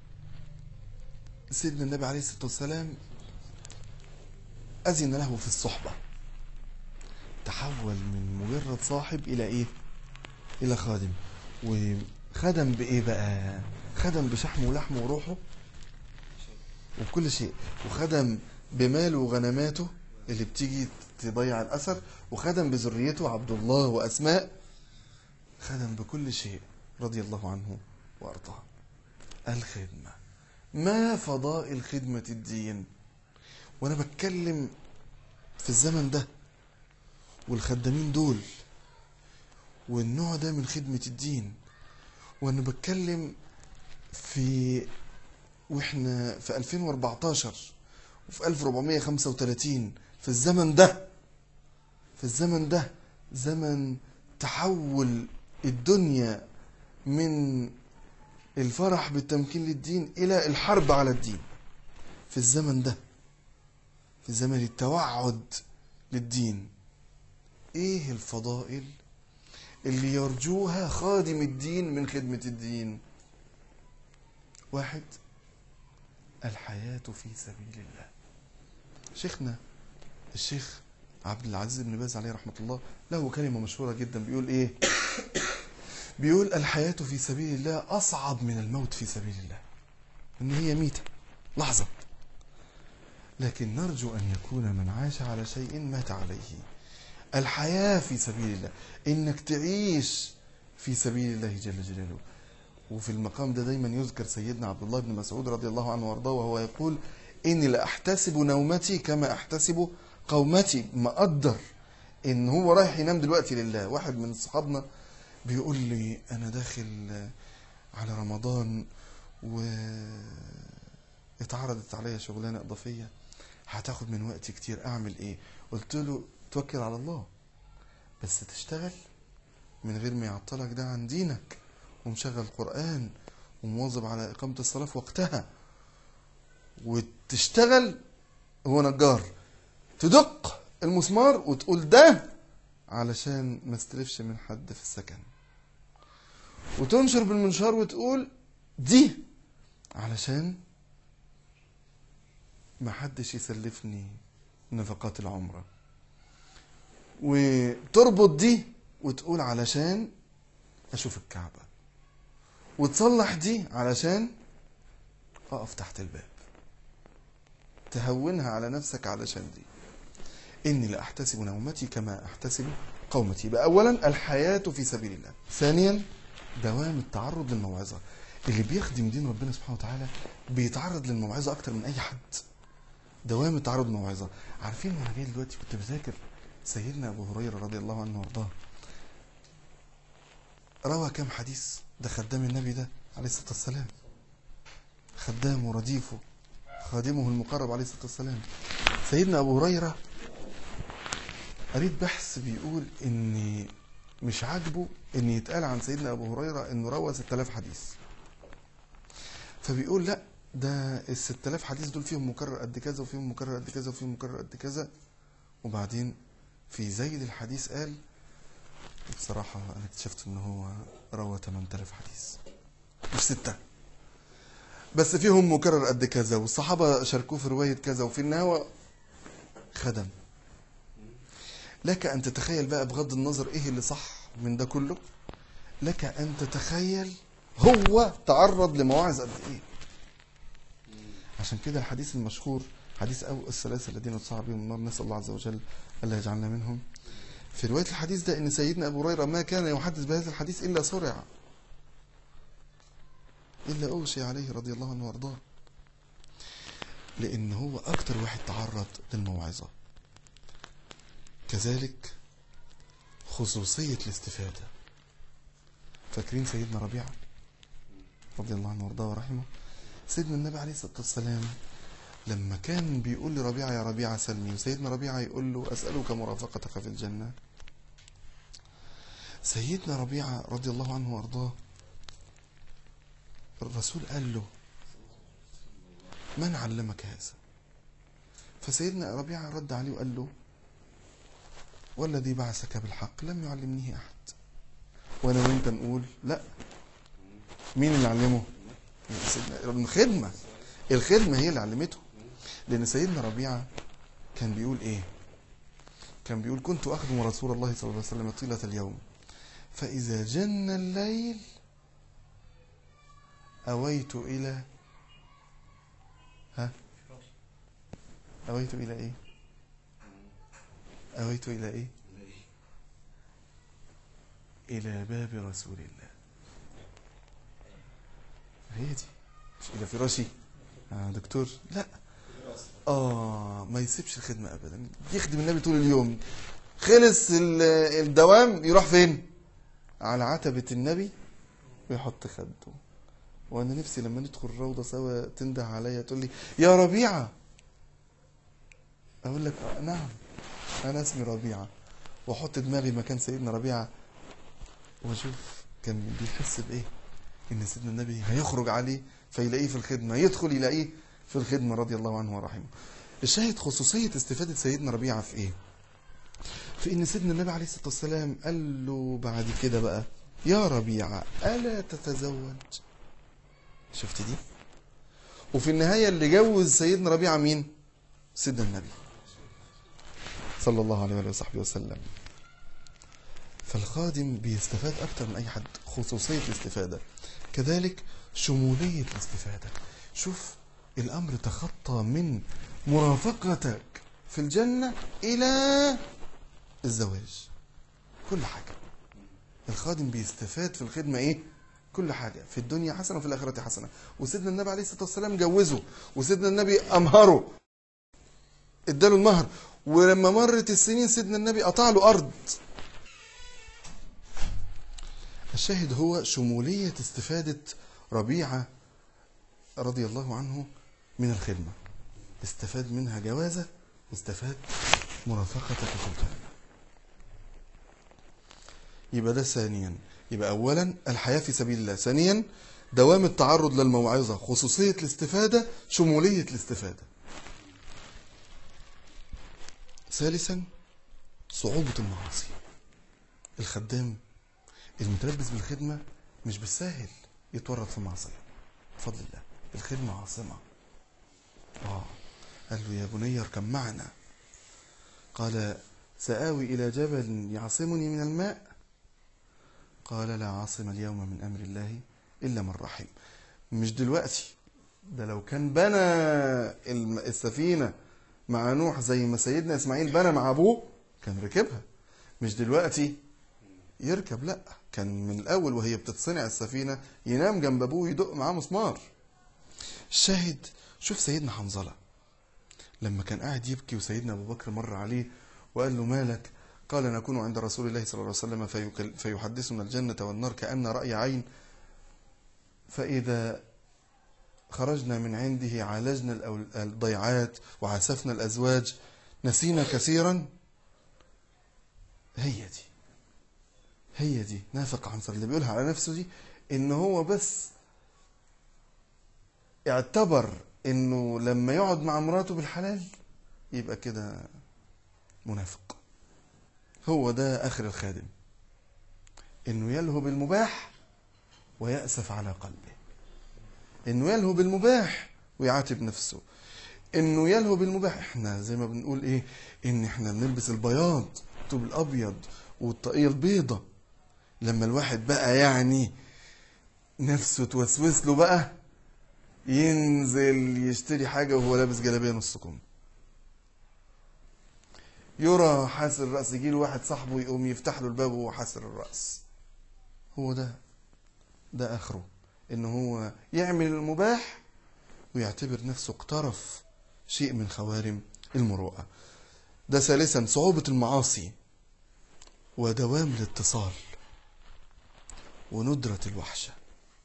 S1: سيدنا النبي عليه الصلاه والسلام اذن له في الصحبه تحول من مجرد صاحب الى ايه الى خادم وخدم بايه بقى خدم بشحمه ولحمه وروحه وكل شيء وخدم بماله وغنماته اللي بتيجي تضيع الأثر وخدم بذريته عبد الله وأسماء خدم بكل شيء رضي الله عنه وأرضاه الخدمة ما فضائل خدمة الدين وأنا بتكلم في الزمن ده والخدامين دول والنوع ده من خدمة الدين وأنا بتكلم في واحنا في 2014 وفي 1435 في الزمن ده في الزمن ده زمن تحول الدنيا من الفرح بالتمكين للدين إلى الحرب على الدين في الزمن ده في زمن التوعد للدين ايه الفضائل اللي يرجوها خادم الدين من خدمة الدين واحد الحياة في سبيل الله شيخنا الشيخ عبد العزيز بن باز عليه رحمة الله له كلمة مشهورة جدا بيقول ايه بيقول الحياة في سبيل الله أصعب من الموت في سبيل الله إن هي ميتة لحظة لكن نرجو أن يكون من عاش على شيء مات عليه الحياة في سبيل الله إنك تعيش في سبيل الله جل جلاله وفي المقام ده دايما يذكر سيدنا عبد الله بن مسعود رضي الله عنه وارضاه وهو يقول إني لأحتسب نومتي كما أحتسب قومتي مقدر إن هو رايح ينام دلوقتي لله واحد من صحابنا بيقول لي أنا داخل على رمضان و اتعرضت عليا شغلانة إضافية هتاخد من وقتي كتير أعمل إيه قلت له توكل على الله بس تشتغل من غير ما يعطلك ده عن دينك ومشغل قرآن ومواظب على إقامة الصلاة في وقتها وتشتغل هو نجار تدق المسمار وتقول ده علشان ما استلفش من حد في السكن وتنشر بالمنشار وتقول دي علشان ما حدش يسلفني نفقات العمرة وتربط دي وتقول علشان اشوف الكعبة وتصلح دي علشان اقف تحت الباب تهونها على نفسك علشان دي اني لاحتسب نومتي كما احتسب قومتي يبقى اولا الحياة في سبيل الله ثانيا دوام التعرض للموعظة اللي بيخدم دين ربنا سبحانه وتعالى بيتعرض للموعظة اكتر من اي حد دوام التعرض للموعظة عارفين وانا جاي دلوقتي كنت بذاكر سيدنا ابو هريرة رضي الله عنه وارضاه روى كم حديث ده خدام النبي ده عليه الصلاة والسلام خدامه رديفه خادمه المقرب عليه الصلاة والسلام سيدنا أبو هريرة قريت بحث بيقول إن مش عاجبه إن يتقال عن سيدنا أبو هريرة إنه روى 6000 حديث فبيقول لا ده ال 6000 حديث دول فيهم مكرر قد كذا وفيهم مكرر قد كذا وفيهم مكرر قد كذا وبعدين في زيد الحديث قال بصراحة أنا اكتشفت إن هو روى 8000 حديث مش ستة بس فيهم مكرر قد كذا والصحابة شاركوه في رواية كذا وفي النهاية خدم لك أن تتخيل بقى بغض النظر إيه اللي صح من ده كله لك أن تتخيل هو تعرض لمواعظ قد إيه عشان كده الحديث المشهور حديث أو الثلاثة الذين تصعب بهم النار نسأل الله عز وجل ألا يجعلنا منهم في رواية الحديث ده إن سيدنا أبو هريرة ما كان يحدث بهذا الحديث إلا صرع إلا أغشي عليه رضي الله عنه وارضاه لأن هو أكتر واحد تعرض للموعظة كذلك خصوصية الاستفادة فاكرين سيدنا ربيعة رضي الله عنه وارضاه ورحمه سيدنا النبي عليه الصلاة والسلام لما كان بيقول لربيعة يا ربيعة سلمي وسيدنا ربيعة يقول له أسألك مرافقتك في الجنة سيدنا ربيعة رضي الله عنه وارضاه الرسول قال له من علمك هذا فسيدنا ربيعة رد عليه وقال له والذي بعثك بالحق لم يعلمنيه أحد وأنا وأنت نقول لا مين اللي علمه سيدنا الخدمة الخدمة هي اللي علمته لأن سيدنا ربيعة كان بيقول إيه كان بيقول كنت أخدم رسول الله صلى الله عليه وسلم طيلة اليوم فإذا جن الليل أويت إلى ها أويت إلى إيه أويت إلى إيه إلى باب رسول الله هي دي مش إلى فراشي آه دكتور لا آه ما يسيبش الخدمة أبدا يخدم النبي طول اليوم خلص ال- الدوام يروح فين على عتبة النبي ويحط خده وانا نفسي لما ندخل الروضه سوا تنده عليا تقول لي يا ربيعه اقول لك آه، نعم انا اسمي ربيعه واحط دماغي مكان سيدنا ربيعه واشوف كان بيحس بايه ان سيدنا النبي هيخرج عليه فيلاقيه في الخدمه يدخل يلاقيه في الخدمه رضي الله عنه ورحمه الشاهد خصوصيه استفاده سيدنا ربيعه في ايه في ان سيدنا النبي عليه الصلاه والسلام قال له بعد كده بقى يا ربيعه الا تتزوج شفت دي وفي النهايه اللي جوز سيدنا ربيعه مين سيدنا النبي صلى الله عليه وآله وصحبه وسلم فالخادم بيستفاد أكتر من أي حد خصوصية الاستفادة كذلك شمولية الاستفادة شوف الأمر تخطى من مرافقتك في الجنة إلى الزواج كل حاجة الخادم بيستفاد في الخدمة إيه كل حاجة في الدنيا حسنة وفي الآخرة حسنة وسيدنا النبي عليه الصلاة والسلام جوزه وسيدنا النبي أمهره اداله المهر ولما مرت السنين سيدنا النبي قطع له أرض الشاهد هو شمولية استفادة ربيعة رضي الله عنه من الخدمة استفاد منها جوازة واستفاد مرافقتك في الجنة يبقى ده ثانيا يبقى أولا الحياة في سبيل الله ثانيا دوام التعرض للموعظة خصوصية الاستفادة شمولية الاستفادة ثالثا صعوبة المعاصي الخدام المتلبس بالخدمة مش بالساهل يتورط في معصية بفضل الله الخدمة عاصمة آه قال له يا بني اركب معنا قال سآوي إلى جبل يعصمني من الماء قال لا عاصم اليوم من أمر الله إلا من رحم مش دلوقتي ده لو كان بنى الم- السفينة مع نوح زي ما سيدنا إسماعيل بنى مع أبوه كان ركبها مش دلوقتي يركب لا كان من الأول وهي بتتصنع السفينة ينام جنب أبوه يدق معاه مسمار الشاهد شوف سيدنا حنظلة لما كان قاعد يبكي وسيدنا أبو بكر مر عليه وقال له مالك قال نكون عند رسول الله صلى الله عليه وسلم فيكل- فيحدثنا الجنة والنار كأن رأي عين فإذا خرجنا من عنده عالجنا الأول- الضيعات وعسفنا الأزواج نسينا كثيرا هي دي هي دي نافق عنصر اللي بيقولها على نفسه دي ان هو بس اعتبر انه لما يقعد مع مراته بالحلال يبقى كده منافق هو ده اخر الخادم انه يلهو بالمباح ويأسف على قلبه انه يلهو بالمباح ويعاتب نفسه انه يلهو بالمباح احنا زي ما بنقول ايه ان احنا بنلبس البياض الطوب الابيض والطاقيه البيضه لما الواحد بقى يعني نفسه توسوس له بقى ينزل يشتري حاجه وهو لابس جلابيه نص كم يرى حاسر الراس يجي له واحد صاحبه يقوم يفتح له الباب وهو حاسر الراس هو ده ده اخره ان هو يعمل المباح ويعتبر نفسه اقترف شيء من خوارم المروءه ده ثالثا صعوبه المعاصي ودوام الاتصال وندرة الوحشة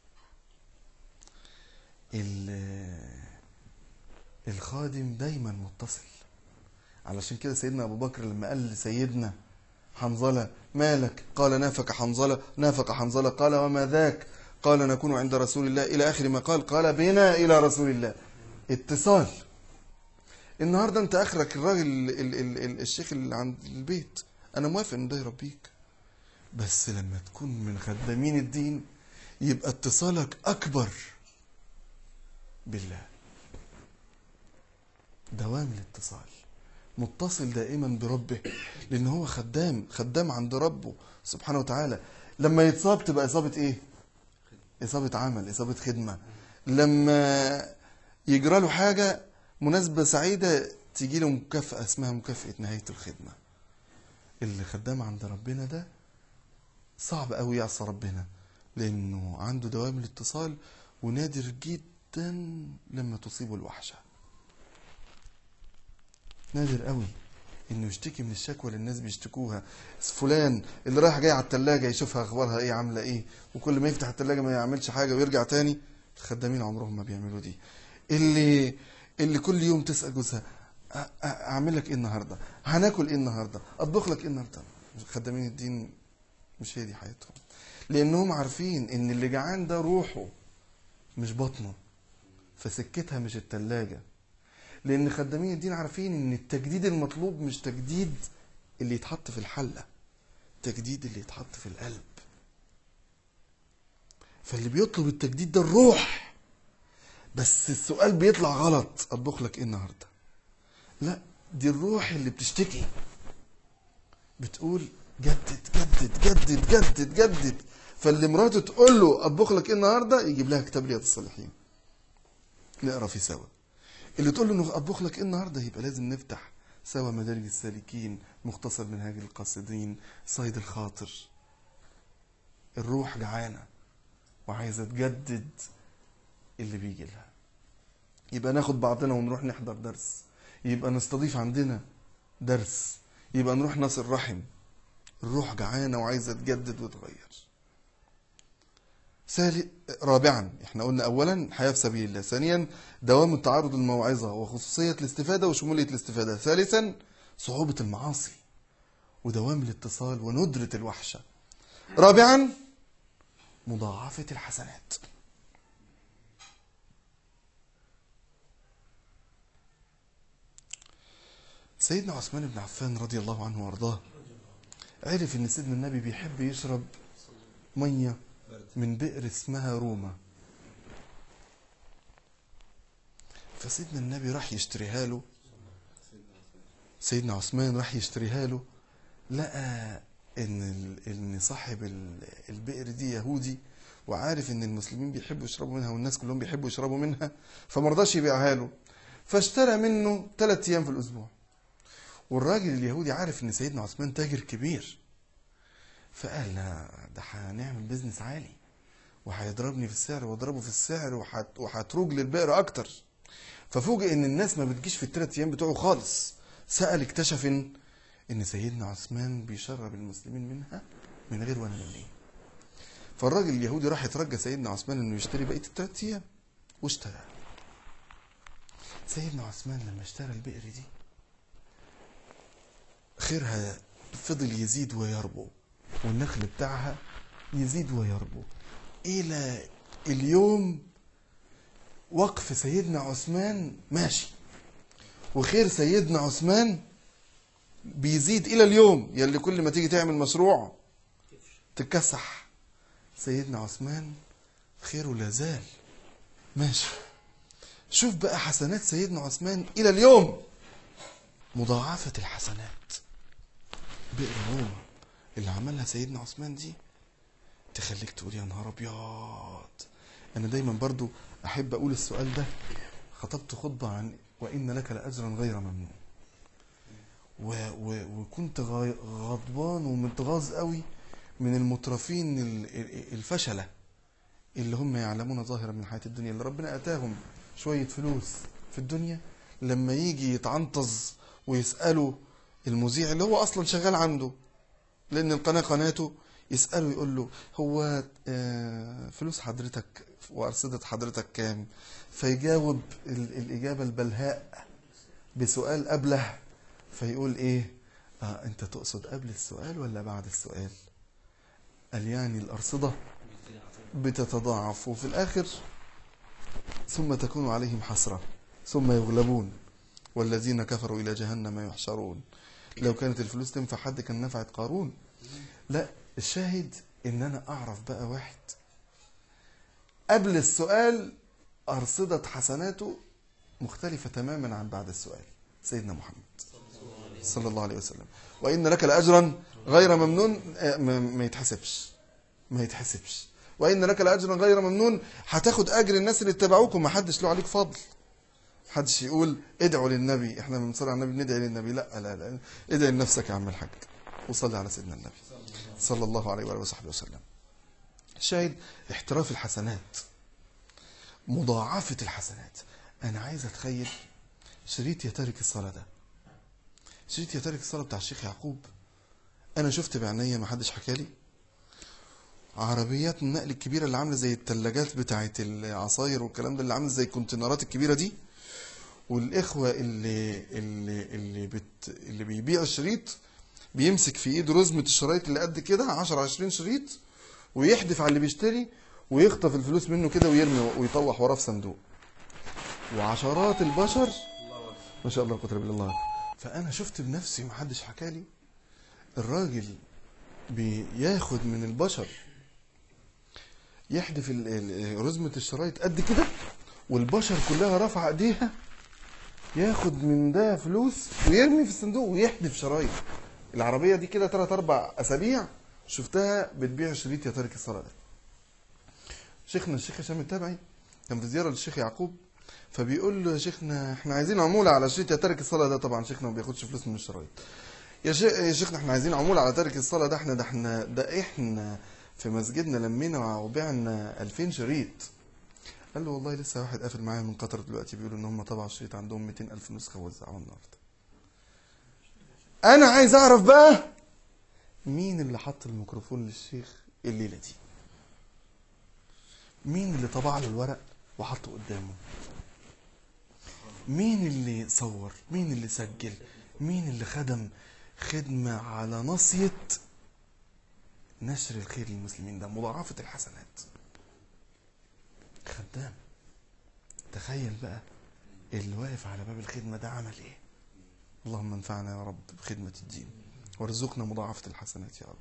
S1: ال- الخادم دايما متصل علشان كده سيدنا أبو بكر لما قال لسيدنا حنظلة مالك قال نافق حنظلة نافق حنظلة قال وما ذاك قال نكون عند رسول الله إلى آخر ما قال قال بنا إلى رسول الله اتصال النهارده انت اخرك الراجل ال ال ال الشيخ اللي عند البيت انا موافق ان ده يربيك بس لما تكون من خدامين الدين يبقى اتصالك اكبر بالله دوام الاتصال متصل دائما بربه لان هو خدام خدام عند ربه سبحانه وتعالى لما يتصاب تبقى اصابه ايه اصابه عمل اصابه خدمه لما يجرى له حاجه مناسبه سعيده تيجي له مكافاه اسمها مكافاه نهايه الخدمه اللي خدام عند ربنا ده صعب قوي يعصى ربنا لانه عنده دوام الاتصال ونادر جدا لما تصيبه الوحشه نادر قوي انه يشتكي من الشكوى اللي الناس بيشتكوها فلان اللي رايح جاي على التلاجة يشوفها اخبارها ايه عامله ايه وكل ما يفتح التلاجة ما يعملش حاجه ويرجع تاني الخدامين عمرهم ما بيعملوا دي اللي اللي كل يوم تسال جوزها أ- أ- اعمل لك ايه النهارده هناكل ايه النهارده اطبخ لك ايه النهارده خدامين الدين مش هي دي حياتهم لانهم عارفين ان اللي جعان ده روحه مش بطنه فسكتها مش التلاجة لان خدامين الدين عارفين ان التجديد المطلوب مش تجديد اللي يتحط في الحلة تجديد اللي يتحط في القلب فاللي بيطلب التجديد ده الروح بس السؤال بيطلع غلط اطبخ لك ايه النهارده لا دي الروح اللي بتشتكي بتقول جدد جدد جدد جدد جدد فاللي مراته تقول له اطبخ لك ايه النهارده يجيب لها كتاب رياض الصالحين نقرا فيه سوا اللي تقول له انه اطبخ لك ايه النهارده يبقى لازم نفتح سوا مدارج السالكين مختصر منهاج القاصدين صيد الخاطر الروح جعانه وعايزه تجدد اللي بيجي لها يبقى ناخد بعضنا ونروح نحضر درس يبقى نستضيف عندنا درس يبقى نروح نصل رحم الروح جعانه وعايزه تجدد وتغير ثالث رابعا احنا قلنا اولا حياه في سبيل الله ثانيا دوام التعارض الموعظه وخصوصيه الاستفاده وشموليه الاستفاده ثالثا صعوبه المعاصي ودوام الاتصال وندره الوحشه رابعا مضاعفه الحسنات سيدنا عثمان بن عفان رضي الله عنه وارضاه عرف ان سيدنا النبي بيحب يشرب ميه من بئر اسمها روما فسيدنا النبي راح يشتريها له سيدنا عثمان راح يشتريها له لقى ان ال- ان صاحب ال- البئر دي يهودي وعارف ان المسلمين بيحبوا يشربوا منها والناس كلهم بيحبوا يشربوا منها فمرضاش يبيعها له فاشترى منه ثلاث ايام في الاسبوع والراجل اليهودي عارف ان سيدنا عثمان تاجر كبير فقال لا ده هنعمل بيزنس عالي وهيضربني في السعر واضربه في السعر وهت- وهتروج للبئر اكتر ففوجئ ان الناس ما بتجيش في الثلاث ايام بتوعه خالص سأل اكتشف ان ان سيدنا عثمان بيشرب المسلمين منها من غير ولا مليم فالراجل اليهودي راح يترجى سيدنا عثمان انه يشتري بقيه الثلاث ايام واشترى سيدنا عثمان لما اشترى البئر دي خيرها فضل يزيد ويربو والنخل بتاعها يزيد ويربو الى اليوم وقف سيدنا عثمان ماشي وخير سيدنا عثمان بيزيد الى اليوم يلي كل ما تيجي تعمل مشروع تتكسح سيدنا عثمان خيره لا زال ماشي شوف بقى حسنات سيدنا عثمان الى اليوم مضاعفة الحسنات بئر روما اللي عملها سيدنا عثمان دي تخليك تقول يا نهار ابيض انا دايما برضو احب اقول السؤال ده خطبت خطبة عن وان لك لاجرا غير ممنون و و وكنت غاي- غضبان ومتغاظ قوي من المترفين ال- ال- الفشله اللي هم يعلمون ظاهرا من حياه الدنيا اللي ربنا اتاهم شويه فلوس في الدنيا لما يجي يتعنطز ويساله المذيع اللي هو اصلا شغال عنده لان القناه قناته يساله يقول له هو آه، فلوس حضرتك وارصده حضرتك كام فيجاوب ال- الاجابه البلهاء بسؤال قبله فيقول ايه آه انت تقصد قبل السؤال ولا بعد السؤال قال يعني الارصده بتتضاعف وفي الاخر ثم تكون عليهم حسره ثم يغلبون والذين كفروا الى جهنم يحشرون لو كانت الفلوس تنفع حد كان نفعت قارون لا الشاهد ان انا اعرف بقى واحد قبل السؤال ارصده حسناته مختلفه تماما عن بعد السؤال سيدنا محمد صلى الله عليه وسلم وان لك لاجرا غير ممنون آه، ما ما يتحسبش ما يتحسبش وان لك لاجرا غير ممنون هتاخد اجر الناس اللي اتبعوك وما حدش له عليك فضل محدش يقول ادعوا للنبي احنا بنصلي على النبي ندعي للنبي لا لا لا ادعي لنفسك يا عم الحاج وصلي على سيدنا النبي صلى الله عليه واله وصحبه وسلم الشاهد احتراف الحسنات مضاعفة الحسنات أنا عايز أتخيل شريط يا تارك الصلاة ده شريط يا تارك الصلاة بتاع الشيخ يعقوب أنا شفت بعينيا ما حدش حكى لي عربيات النقل الكبيرة اللي عاملة زي التلاجات بتاعة العصاير والكلام ده اللي عاملة زي الكونتينرات الكبيرة دي والإخوة اللي اللي اللي بت اللي بيبيع الشريط بيمسك في ايده رزمة الشرايط اللي قد كده 10 20 شريط ويحدف على اللي بيشتري ويخطف الفلوس منه كده ويرمي ويطوح وراه في صندوق وعشرات البشر ما شاء الله لا قوه الا بالله فانا شفت بنفسي ومحدش حكى لي الراجل بياخد من البشر يحدف ال- ال- رزمة الشرايط قد كده والبشر كلها رافعة ايديها ياخد من ده فلوس ويرمي في الصندوق ويحدف شرايط العربية دي كده تلات أربع أسابيع شفتها بتبيع شريط يا تارك الصلاة ده شيخنا الشيخ هشام التابعي كان في زيارة للشيخ يعقوب فبيقول له يا شيخنا احنا عايزين عمولة على شريط يا تارك الصلاة ده طبعا شيخنا ما بياخدش فلوس من الشرايط يا شيخ يا شيخنا احنا عايزين عمولة على تارك الصلاة ده احنا ده احنا ده احنا في مسجدنا لمينا وبعنا 2000 شريط قال له والله لسه واحد قافل معايا من قطر دلوقتي بيقولوا ان هم طبعوا الشريط عندهم 200 الف نسخة ووزعوها النهارده انا عايز اعرف بقى مين اللي حط الميكروفون للشيخ الليلة دي مين اللي طبع له الورق وحطه قدامه مين اللي صور مين اللي سجل مين اللي خدم خدمة على نصية نشر الخير للمسلمين ده مضاعفة الحسنات خدام تخيل بقى اللي واقف على باب الخدمة ده عمل ايه اللهم انفعنا يا رب بخدمة الدين وارزقنا مضاعفة الحسنات يا رب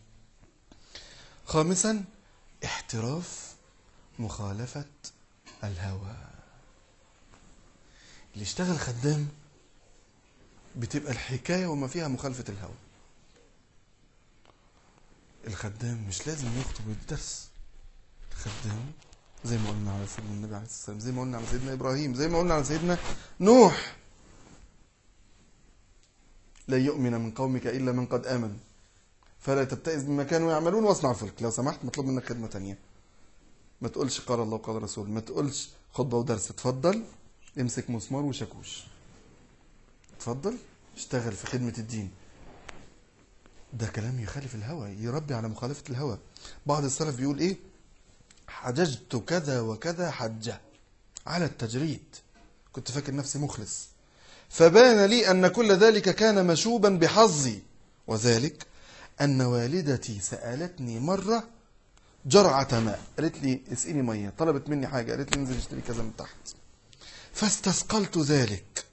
S1: خامسا احتراف مخالفة الهوى اللي يشتغل خدام بتبقى الحكاية وما فيها مخالفة الهوى الخدام مش لازم يخطب الدرس الخدام زي ما قلنا على سيدنا النبي عليه الصلاة والسلام زي ما قلنا على سيدنا إبراهيم زي ما قلنا على سيدنا نوح لا يؤمن من قومك إلا من قد آمن فلا تبتئس بما كانوا يعملون واصنع الفلك لو سمحت مطلوب منك خدمة تانية ما تقولش قال الله وقال رسول ما تقولش خطبة ودرس اتفضل امسك مسمار وشاكوش اتفضل اشتغل في خدمة الدين ده كلام يخالف الهوى يربي على مخالفة الهوى بعض السلف بيقول ايه حججت كذا وكذا حجة على التجريد كنت فاكر نفسي مخلص فبان لي أن كل ذلك كان مشوبا بحظي وذلك أن والدتي سألتني مرة جرعة ماء قالت لي اسقيني مية طلبت مني حاجة قالت لي انزل اشتري كذا من تحت فاستثقلت ذلك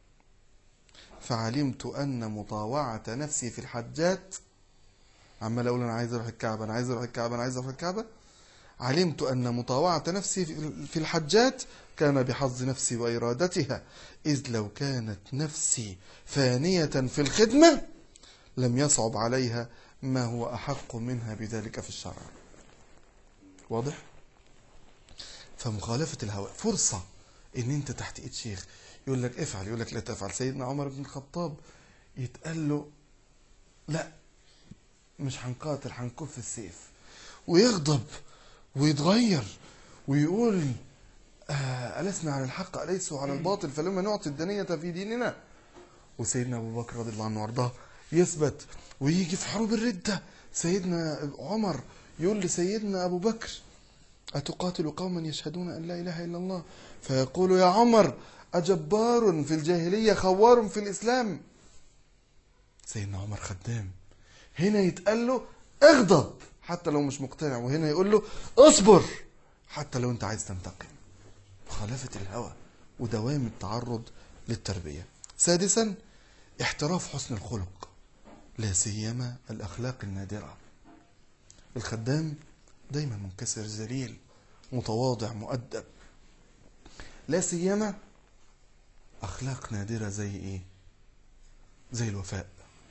S1: فعلمت أن مطاوعة نفسي في الحجات عمال أقول أنا عايز أروح الكعبة أنا عايز أروح الكعبة أنا عايز أروح الكعبة علمت أن مطاوعة نفسي في- في الحجات كان بحظ نفسي وإرادتها إذ لو كانت نفسي فانية في الخدمة لم يصعب عليها ما هو أحق منها بذلك في الشرع واضح؟ فمخالفة الهوى فرصة ان انت تحت ايد شيخ يقول لك افعل يقول لك لا تفعل سيدنا عمر بن الخطاب يتقال له لا مش هنقاتل هنكف السيف ويغضب ويتغير ويقول آه ألسنا على الحق أليسوا على الباطل فلما نعطي الدنية في ديننا وسيدنا أبو بكر رضي الله عنه وأرضاه يثبت ويجي في حروب الردة سيدنا عمر يقول لسيدنا أبو بكر أتقاتل قوما يشهدون أن لا إله إلا الله فيقول يا عمر أجبار في الجاهلية خوار في الإسلام سيدنا عمر خدام هنا يتقال له اغضب حتى لو مش مقتنع وهنا يقول له اصبر حتى لو انت عايز تنتقم مخالفة الهوى ودوام التعرض للتربية سادسا احتراف حسن الخلق لا سيما الأخلاق النادرة الخدام دايما منكسر ذليل متواضع مؤدب لا سيما أخلاق نادرة زي إيه؟ زي الوفاء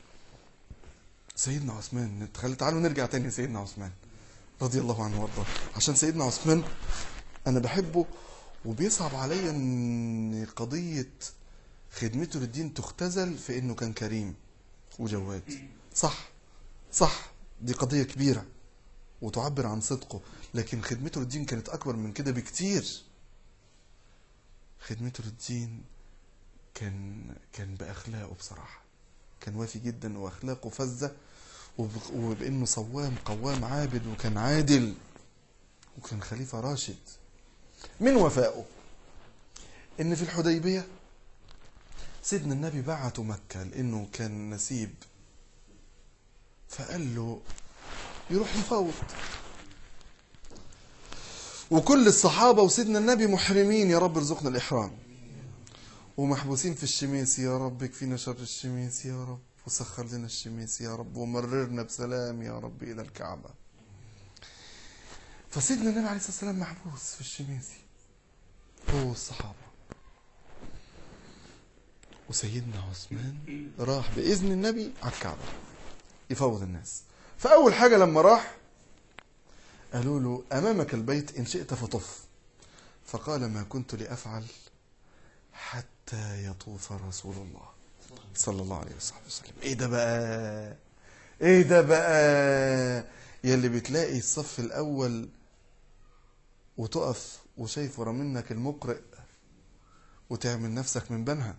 S1: سيدنا عثمان نتخيل تعالوا نرجع تاني لسيدنا عثمان رضي الله عنه وارضاه عشان سيدنا عثمان انا بحبه وبيصعب عليا ان قضيه خدمته للدين تختزل في انه كان كريم وجواد صح صح دي قضيه كبيره وتعبر عن صدقه لكن خدمته للدين كانت اكبر من كده بكتير خدمته للدين كان كان باخلاقه بصراحه كان وافي جدا واخلاقه فذه وب- وبانه صوام قوام عابد وكان عادل وكان خليفه راشد من وفائه ان في الحديبيه سيدنا النبي بعته مكه لانه كان نسيب فقال له يروح يفوض وكل الصحابه وسيدنا النبي محرمين يا رب ارزقنا الاحرام ومحبوسين في الشميس يا رب اكفينا شر الشميس يا رب وسخر لنا الشميس يا رب ومررنا بسلام يا رب الى الكعبه فسيدنا النبي عليه الصلاه والسلام محبوس في الشميسي هو والصحابه وسيدنا عثمان راح باذن النبي على الكعبه يفوض الناس فاول حاجه لما راح قالوا له امامك البيت ان شئت فطف فقال ما كنت لافعل حتى يطوف رسول الله صلى الله عليه وصحبه وسلم ايه ده بقى ايه ده بقى يلي بتلاقي الصف الاول وتقف وشايف ورا منك المقرئ وتعمل نفسك من بنها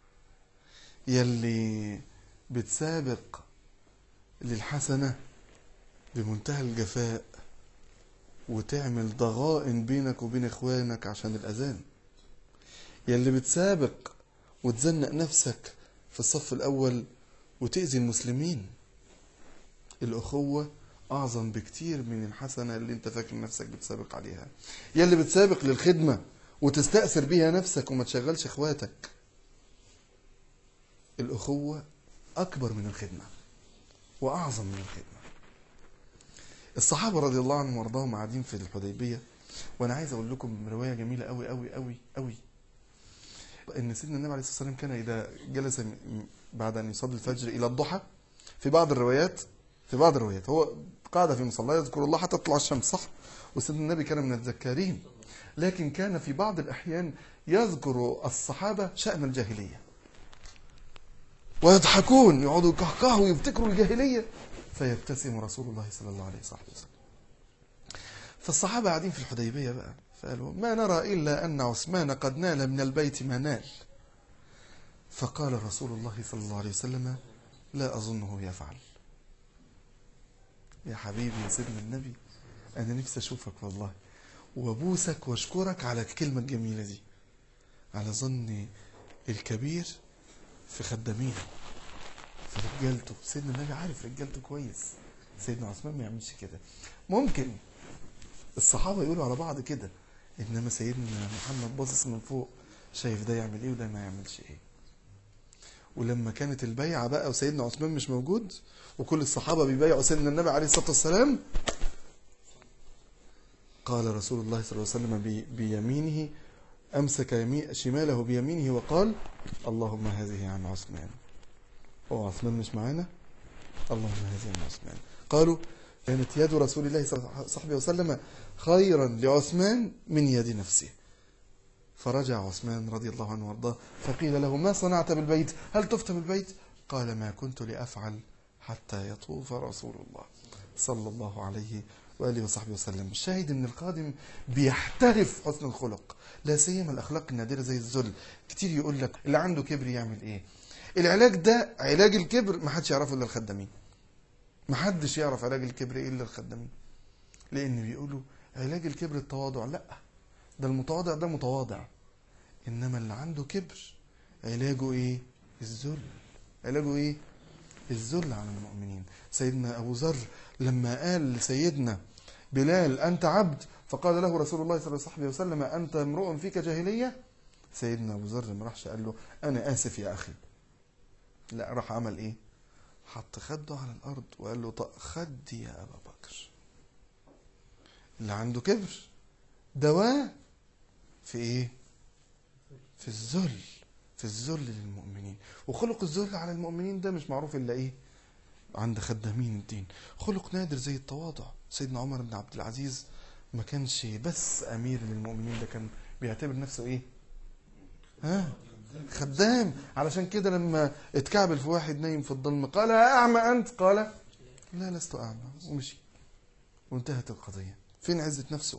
S1: يلي بتسابق للحسنة بمنتهى الجفاء وتعمل ضغائن بينك وبين اخوانك عشان الاذان يلي بتسابق وتزنق نفسك في الصف الاول وتأذي المسلمين الاخوة اعظم بكتير من الحسنة اللي انت فاكر نفسك بتسابق عليها يلي بتسابق للخدمة وتستأثر بيها نفسك وما تشغلش اخواتك الاخوة اكبر من الخدمة واعظم من الخدمة الصحابة رضي الله عنهم وارضاهم قاعدين في الحديبية وانا عايز اقول لكم رواية جميلة قوي قوي قوي قوي ان سيدنا النبي عليه الصلاه والسلام كان اذا جلس م- بعد ان يصلي الفجر الى الضحى في بعض الروايات في بعض الروايات هو قاعد في مصلاه يذكر الله حتى تطلع الشمس صح وسيدنا النبي كان من الذكارين لكن كان في بعض الاحيان يذكر الصحابه شان الجاهليه ويضحكون يقعدوا يكهكهوا ويفتكروا الجاهليه فيبتسم رسول الله صلى الله عليه وصحبه وسلم فالصحابه قاعدين في الحديبيه بقى فقالوا ما نرى إلا أن عثمان قد نال من البيت ما نال فقال رسول الله صلى الله عليه وسلم لا أظنه يفعل يا حبيبي يا سيدنا النبي أنا نفسي أشوفك والله وأبوسك وأشكرك على الكلمة الجميلة دي على ظن الكبير في خدامينه في رجالته سيدنا النبي عارف رجالته كويس سيدنا عثمان ما يعملش كده ممكن الصحابة يقولوا على بعض كده إنما سيدنا محمد باصص من فوق شايف ده يعمل إيه وده ما يعملش إيه ولما كانت البيعة بقى وسيدنا عثمان مش موجود وكل الصحابة بيبايعوا سيدنا النبي عليه الصلاة والسلام قال رسول الله صلى الله عليه وسلم بي- بيمينه أمسك يمي- شماله بيمينه وقال اللهم هذه عن عثمان هو عثمان مش معانا اللهم هذه عن عثمان قالوا كانت يد رسول الله صلى الله عليه وسلم خيرا لعثمان من يد نفسه فرجع عثمان رضي الله عنه وارضاه فقيل له ما صنعت بالبيت هل طفت بالبيت قال ما كنت لأفعل حتى يطوف رسول الله صلى الله عليه وآله وصحبه وسلم الشاهد ان القادم بيحترف حسن الخلق لا سيما الاخلاق النادره زي الذل كتير يقول لك اللي عنده كبر يعمل ايه العلاج ده علاج الكبر ما حدش يعرفه الا الخدامين ما حدش يعرف علاج الكبر ايه الا الخدامين لان بيقولوا علاج الكبر التواضع لا ده المتواضع ده متواضع انما اللي عنده كبر علاجه ايه الذل علاجه ايه الذل على المؤمنين سيدنا ابو ذر لما قال لسيدنا بلال انت عبد فقال له رسول الله صلى الله عليه وسلم انت امرؤ فيك جاهليه سيدنا ابو ذر ما راحش قال له انا اسف يا اخي لا راح عمل ايه حط خده على الارض وقال له طق خدي يا ابا بكر اللي عنده كبر دواه في ايه في الذل في الذل للمؤمنين وخلق الذل على المؤمنين ده مش معروف الا ايه عند خدامين الدين خلق نادر زي التواضع سيدنا عمر بن عبد العزيز ما كانش بس امير للمؤمنين ده كان بيعتبر نفسه ايه ها خدام علشان كده لما اتكعبل في واحد نايم في الظلمه قال يا اعمى انت قال لا لست اعمى ومشي وانتهت القضيه فين عزه نفسه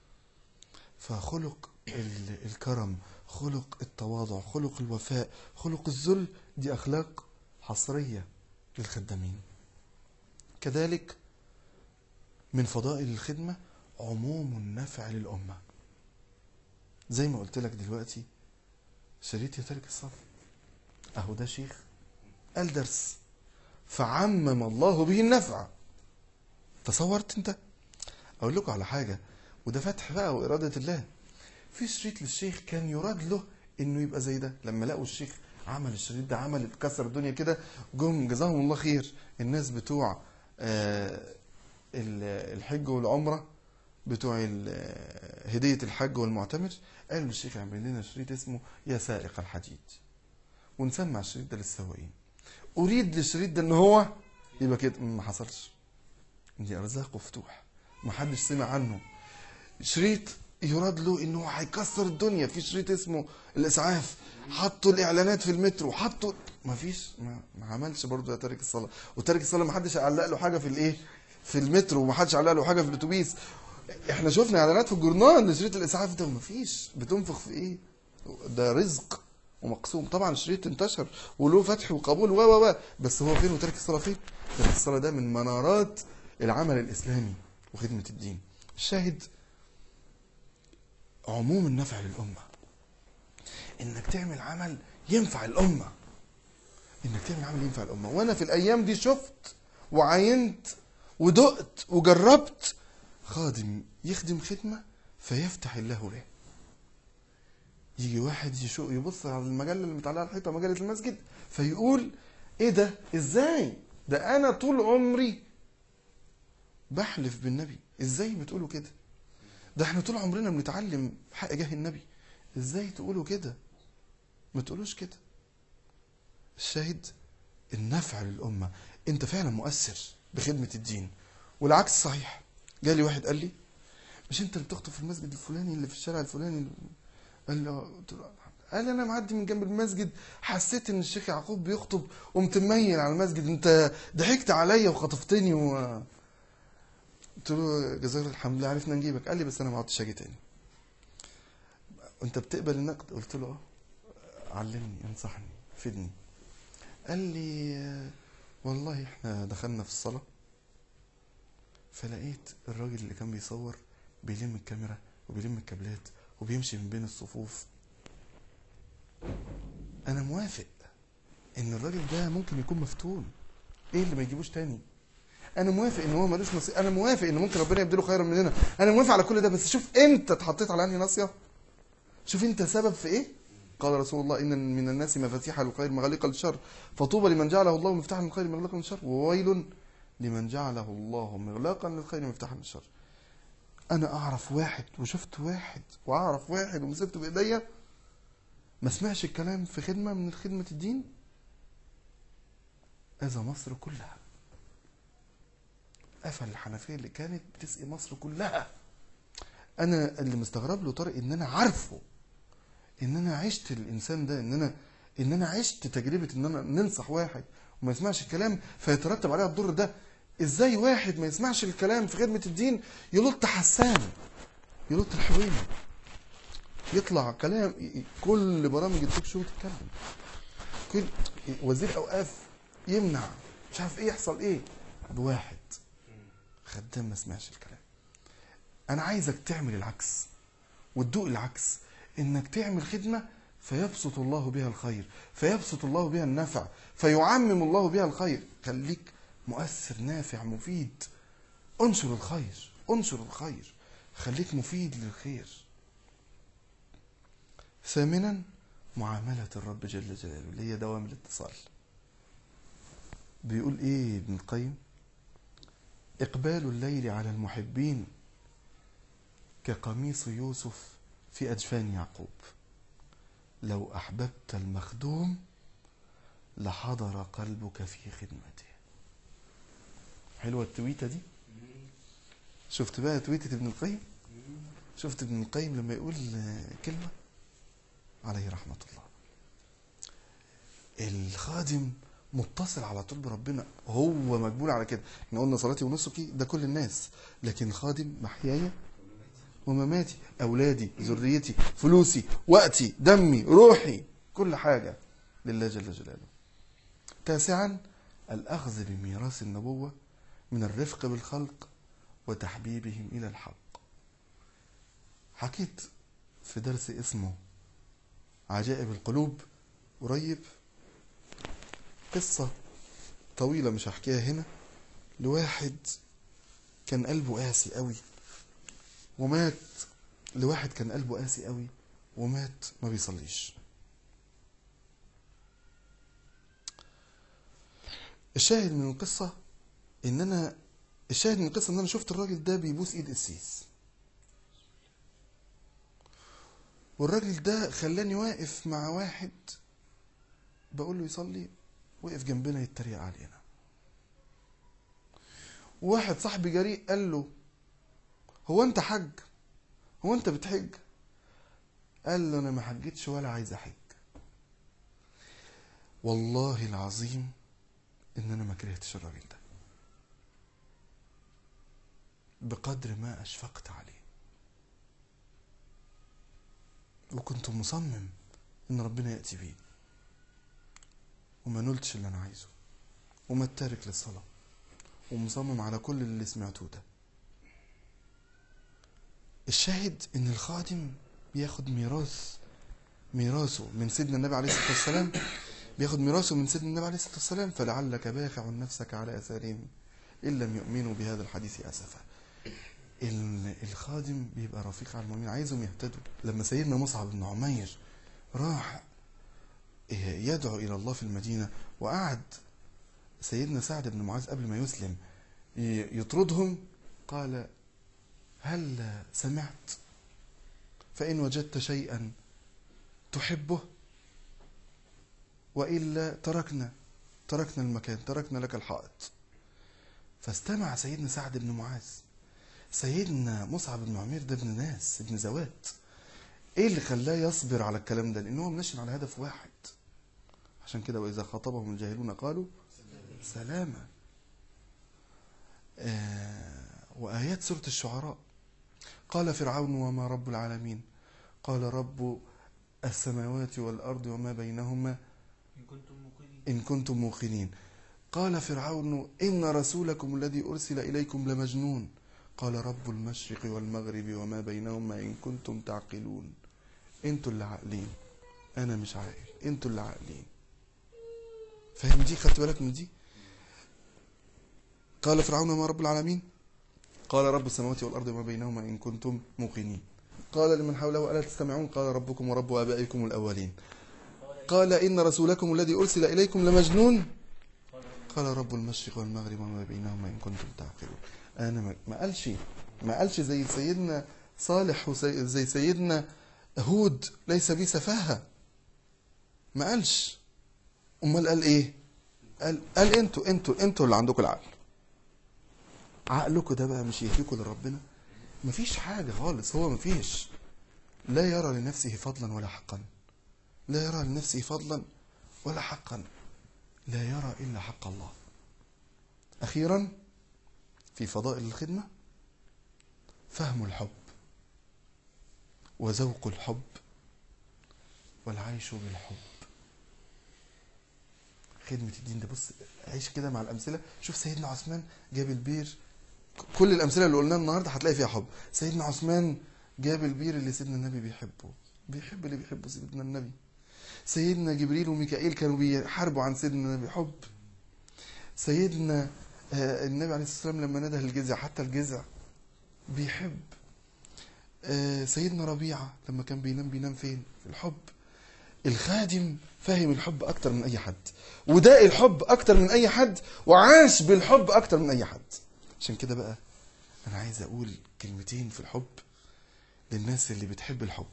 S1: فخلق ال- الكرم خلق التواضع خلق الوفاء خلق الذل دي اخلاق حصريه للخدامين كذلك من فضائل الخدمة عموم النفع للأمة زي ما قلت لك دلوقتي شريط يا تارك الصلاة أهو ده شيخ قال درس فعمم الله به النفع تصورت انت اقول لكم على حاجة وده فتح بقى وإرادة الله في شريط للشيخ كان يراد له انه يبقى زي ده لما لقوا الشيخ عمل الشريط ده عمل كسر الدنيا كده جم جزاهم الله خير الناس بتوع آه، ال- الحج والعمرة بتوع ال- هدية الحج والمعتمر قالوا للشيخ اعمل لنا شريط اسمه يا سائق الحديد ونسمع الشريط ده للسواقين اريد للشريط ده ان هو يبقى كده ما حصلش دي ارزاق وفتوح ما حدش سمع عنه شريط يراد له انه هيكسر الدنيا في شريط اسمه الاسعاف حطوا الاعلانات في المترو حطوا ما فيش ما, ما عملش برضه يا تارك الصلاه وتارك الصلاه ما حدش علق له حاجه في الايه في المترو وما حدش علق له حاجه في الاتوبيس احنا شفنا اعلانات في الجورنال لشريط الاسعاف ده وما فيش بتنفخ في ايه ده رزق ومقسوم طبعا الشريط انتشر وله فتح وقبول و و و بس هو فين وترك الصلاه فين؟ ترك الصلاه ده من منارات العمل الاسلامي وخدمه الدين. الشاهد عموم النفع للامه. انك تعمل عمل ينفع الامه. انك تعمل عمل ينفع الامه، وانا في الايام دي شفت وعينت ودقت وجربت خادم يخدم خدمه فيفتح الله له. يجي واحد يشو يبص على المجله اللي متعلقه على الحيطه مجله المسجد فيقول ايه ده ازاي ده انا طول عمري بحلف بالنبي ازاي بتقولوا كده ده احنا طول عمرنا بنتعلم حق جاه النبي ازاي تقولوا كده ما تقولوش كده الشاهد النفع للامه انت فعلا مؤثر بخدمه الدين والعكس صحيح جالي واحد قال لي مش انت اللي بتخطب في المسجد الفلاني اللي في الشارع الفلاني قال له قلت له قال انا معدي من جنب المسجد حسيت ان الشيخ يعقوب بيخطب قمت مميل على المسجد انت ضحكت عليا وخطفتني و قلت له جزاك الحمد لله عرفنا نجيبك قال لي بس انا ما عدتش اجي تاني انت بتقبل النقد قلت له اه علمني انصحني فدني قال لي آه، والله احنا دخلنا في الصلاه فلقيت الراجل اللي كان بيصور بيلم الكاميرا وبيلم الكابلات وبيمشي من بين الصفوف انا موافق ان الراجل ده ممكن يكون مفتون ايه اللي ما يجيبوش تاني انا موافق ان هو ملوش نصيب انا موافق ان ممكن ربنا يبدله خيرا مننا انا موافق على كل ده بس شوف انت اتحطيت على انهي ناصيه شوف انت سبب في ايه قال رسول الله ان من الناس مفاتيح للخير مغاليق للشر فطوبى لمن جعله الله مفتاحا للخير مغلاقا للشر وويل لمن جعله الله مغلاقا للخير مفتاحا للشر انا اعرف واحد وشفت واحد واعرف واحد ومسكته بايديا ما سمعش الكلام في خدمه من خدمه الدين اذى مصر كلها قفل الحنفيه اللي كانت بتسقي مصر كلها انا اللي مستغرب له طارق ان انا عارفه ان انا عشت الانسان ده ان انا ان انا عشت تجربه ان انا ننصح واحد وما يسمعش الكلام فيترتب عليها الضر ده ازاي واحد ما يسمعش الكلام في خدمه الدين يلط حسان يلط الحوينه يطلع كلام ي- ي- كل برامج التوك شو تتكلم كل وزير اوقاف يمنع مش عارف ايه يحصل ايه بواحد خدام ما سمعش الكلام انا عايزك تعمل العكس وتدوق العكس انك تعمل خدمه فيبسط الله بها الخير فيبسط الله بها النفع فيعمم الله بها الخير خليك مؤثر نافع مفيد انشر الخير انشر الخير خليك مفيد للخير ثامنا معاملة الرب جل جلاله اللي هي دوام الاتصال بيقول ايه ابن القيم إقبال الليل على المحبين كقميص يوسف في أجفان يعقوب لو أحببت المخدوم لحضر قلبك في خدمته حلوة التويتة دي شفت بقى تويتة ابن القيم شفت ابن القيم لما يقول آه، كلمة عليه رحمة الله الخادم متصل على طول بربنا هو مجبول على كده احنا قلنا صلاتي ونسكي ده كل الناس لكن الخادم محياي ومماتي اولادي ذريتي فلوسي وقتي دمي روحي كل حاجه لله جل جلاله تاسعا الاخذ بميراث النبوه من الرفق بالخلق وتحبيبهم إلى الحق حكيت في درس اسمه عجائب القلوب قريب قصة طويلة مش هحكيها هنا لواحد كان قلبه قاسي قوي ومات لواحد كان قلبه قاسي قوي ومات ما بيصليش الشاهد من القصة ان انا الشاهد من القصة ان انا شفت الراجل ده بيبوس ايد قسيس والراجل ده خلاني واقف مع واحد بقول له يصلي وقف جنبنا يتريق علينا وواحد صاحبي جريء قال له هو انت حج هو انت بتحج قال له انا ما حجتش ولا عايز احج والله العظيم ان انا ما كرهتش الراجل ده بقدر ما اشفقت عليه وكنت مصمم ان ربنا ياتي بيه وما نلتش اللي انا عايزه وما التارك للصلاه ومصمم على كل اللي سمعتوه ده الشاهد ان الخادم بياخد ميراث ميراثه من سيدنا النبي عليه الصلاه والسلام بياخد ميراثه من سيدنا النبي عليه الصلاه والسلام فلعلك باخع نفسك على اثارهم ان لم يؤمنوا بهذا الحديث اسفا ال- الخادم بيبقى رفيق على المؤمنين عايزهم يهتدوا لما سيدنا مصعب بن عمير راح يدعو الى الله في المدينه وقعد سيدنا سعد بن معاذ قبل ما يسلم ي- يطردهم قال هل سمعت فإن وجدت شيئا تحبه وإلا تركنا تركنا المكان تركنا لك الحائط فاستمع سيدنا سعد بن معاذ سيدنا مصعب بن عمير ده ابن ناس ابن زوات ايه اللي خلاه يصبر على الكلام ده لان هو منشن على هدف واحد عشان كده واذا خاطبهم الجاهلون قالوا سلاما آه وايات سوره الشعراء قال فرعون وما رب العالمين قال رب السماوات والارض وما بينهما
S2: إن كنتم موقنين
S1: إن كنتم موقنين قال فرعون إن رسولكم الذي أرسل إليكم لمجنون قال رب المشرق والمغرب وما بينهما إن كنتم تعقلون انتوا اللي عاقلين أنا مش عاقل انتوا اللي عاقلين فاهم دي خدت بالك من دي قال فرعون ما رب العالمين قال رب السماوات والأرض وما بينهما إن كنتم موقنين قال لمن حوله ألا تستمعون قال ربكم ورب آبائكم الأولين قال إن رسولكم الذي أرسل إليكم لمجنون قال رب المشرق والمغرب وما بينهما إن كنتم تعقلون أنا ما- ما قالش ما قالش زي سيدنا صالح وزي زي سيدنا هود ليس بي سفاهة ما قالش أمال قال إيه قال قال أنتوا أنتوا أنتوا اللي عندكم العقل عقلكم ده بقى مش يهديكم لربنا مفيش حاجة خالص هو مفيش لا يرى لنفسه فضلا ولا حقا لا يرى لنفسه فضلا ولا حقا لا يرى إلا حق الله أخيرا في فضائل الخدمة فهم الحب وذوق الحب والعيش بالحب خدمة الدين ده بص عيش كده مع الأمثلة شوف سيدنا عثمان جاب البير كل الأمثلة اللي قلناها النهاردة هتلاقي فيها حب سيدنا عثمان جاب البير اللي سيدنا النبي بيحبه بيحب اللي بيحبه سيدنا النبي سيدنا جبريل وميكائيل كانوا بيحاربوا عن سيدنا النبي حب سيدنا آه، النبي عليه الصلاة والسلام لما نده الجزع حتى الجزع بيحب آه، سيدنا ربيعة لما كان بينام بينام فين في الحب الخادم فاهم الحب أكتر من أي حد وداء الحب أكتر من أي حد وعاش بالحب أكتر من أي حد عشان كده بقى أنا عايز أقول كلمتين في الحب للناس اللي بتحب الحب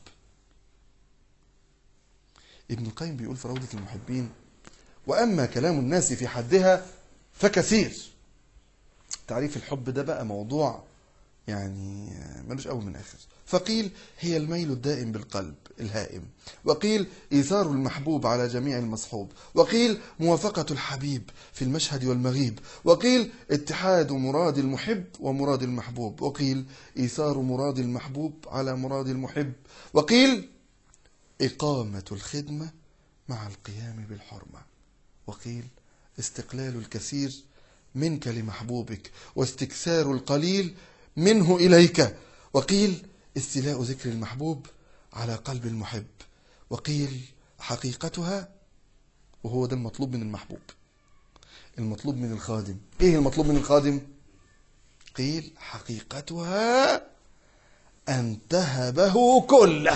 S1: ابن القيم بيقول في روضة المحبين وأما كلام الناس في حدها فكثير تعريف الحب ده بقى موضوع يعني ملوش أول من آخر فقيل هي الميل الدائم بالقلب الهائم وقيل إيثار المحبوب على جميع المصحوب وقيل موافقة الحبيب في المشهد والمغيب وقيل اتحاد مراد المحب ومراد المحبوب وقيل إيثار مراد المحبوب على مراد المحب وقيل إقامة الخدمة مع القيام بالحرمة وقيل استقلال الكثير منك لمحبوبك واستكثار القليل منه إليك وقيل استيلاء ذكر المحبوب على قلب المحب وقيل حقيقتها وهو ده المطلوب من المحبوب المطلوب من الخادم ايه المطلوب من الخادم قيل حقيقتها ان تهبه كله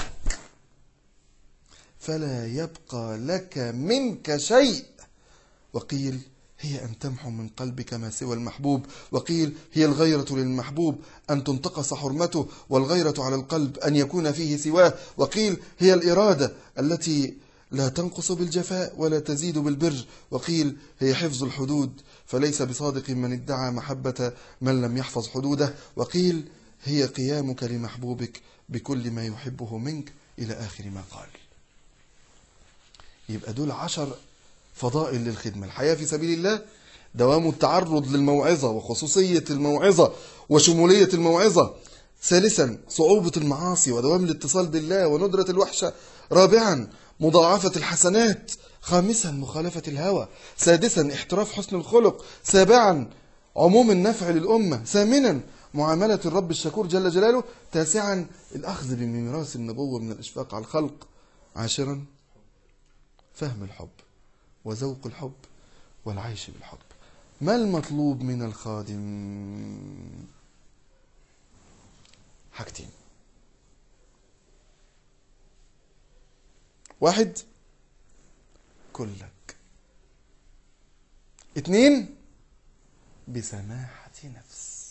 S1: فلا يبقى لك منك شيء وقيل هي أن تمحو من قلبك ما سوى المحبوب وقيل هي الغيرة للمحبوب أن تنتقص حرمته والغيرة على القلب أن يكون فيه سواه وقيل هي الإرادة التي لا تنقص بالجفاء ولا تزيد بالبر وقيل هي حفظ الحدود فليس بصادق من ادعى محبة من لم يحفظ حدوده وقيل هي قيامك لمحبوبك بكل ما يحبه منك إلى آخر ما قال يبقى دول عشر فضائل للخدمة الحياة في سبيل الله دوام التعرض للموعظة وخصوصية الموعظة وشمولية الموعظة ثالثا صعوبة المعاصي ودوام الاتصال بالله وندرة الوحشة رابعا مضاعفة الحسنات خامسا مخالفة الهوى سادسا احتراف حسن الخلق سابعا عموم النفع للأمة ثامنا معاملة الرب الشكور جل جلاله تاسعا الأخذ بميراث النبوة من الإشفاق على الخلق عاشرا فهم الحب وذوق الحب والعيش بالحب ما المطلوب من الخادم حاجتين واحد كلك اتنين بسماحة نفس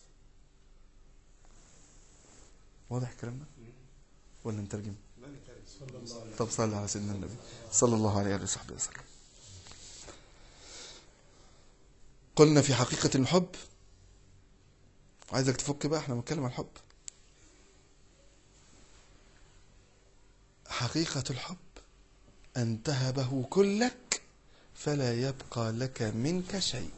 S1: واضح كلامنا ولا نترجم طب صلي على سيدنا النبي صلى الله عليه وصحبه وسلم قلنا في حقيقة الحب عايزك تفك بقى احنا بنتكلم عن الحب حقيقة الحب أن تهبه كلك فلا يبقى لك منك شيء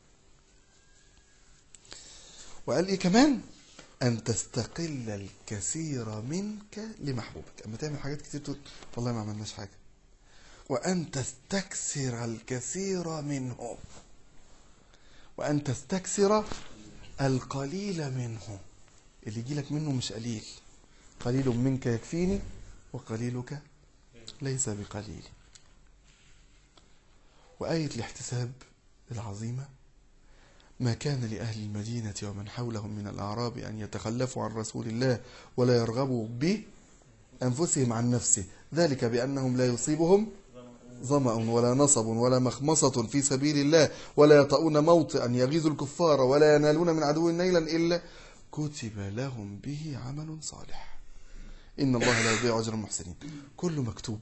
S1: وقال إيه كمان أن تستقل الكثير منك لمحبوبك أما تعمل حاجات كتير تقول والله ما عملناش حاجة وأن تستكثر الكثير منه وأن تستكثر القليل منه اللي يجيلك منه مش قليل قليل منك يكفيني وقليلك ليس بقليل وآية الاحتساب العظيمة ما كان لأهل المدينة ومن حولهم من الأعراب أن يتخلفوا عن رسول الله ولا يرغبوا بأنفسهم عن نفسه ذلك بأنهم لا يصيبهم ظمأ ولا نصب ولا مخمصة في سبيل الله ولا يطؤون موطئا يغيظ الكفار ولا ينالون من عدو نيلا إلا كتب لهم به عمل صالح إن الله لا يضيع أجر المحسنين كله مكتوب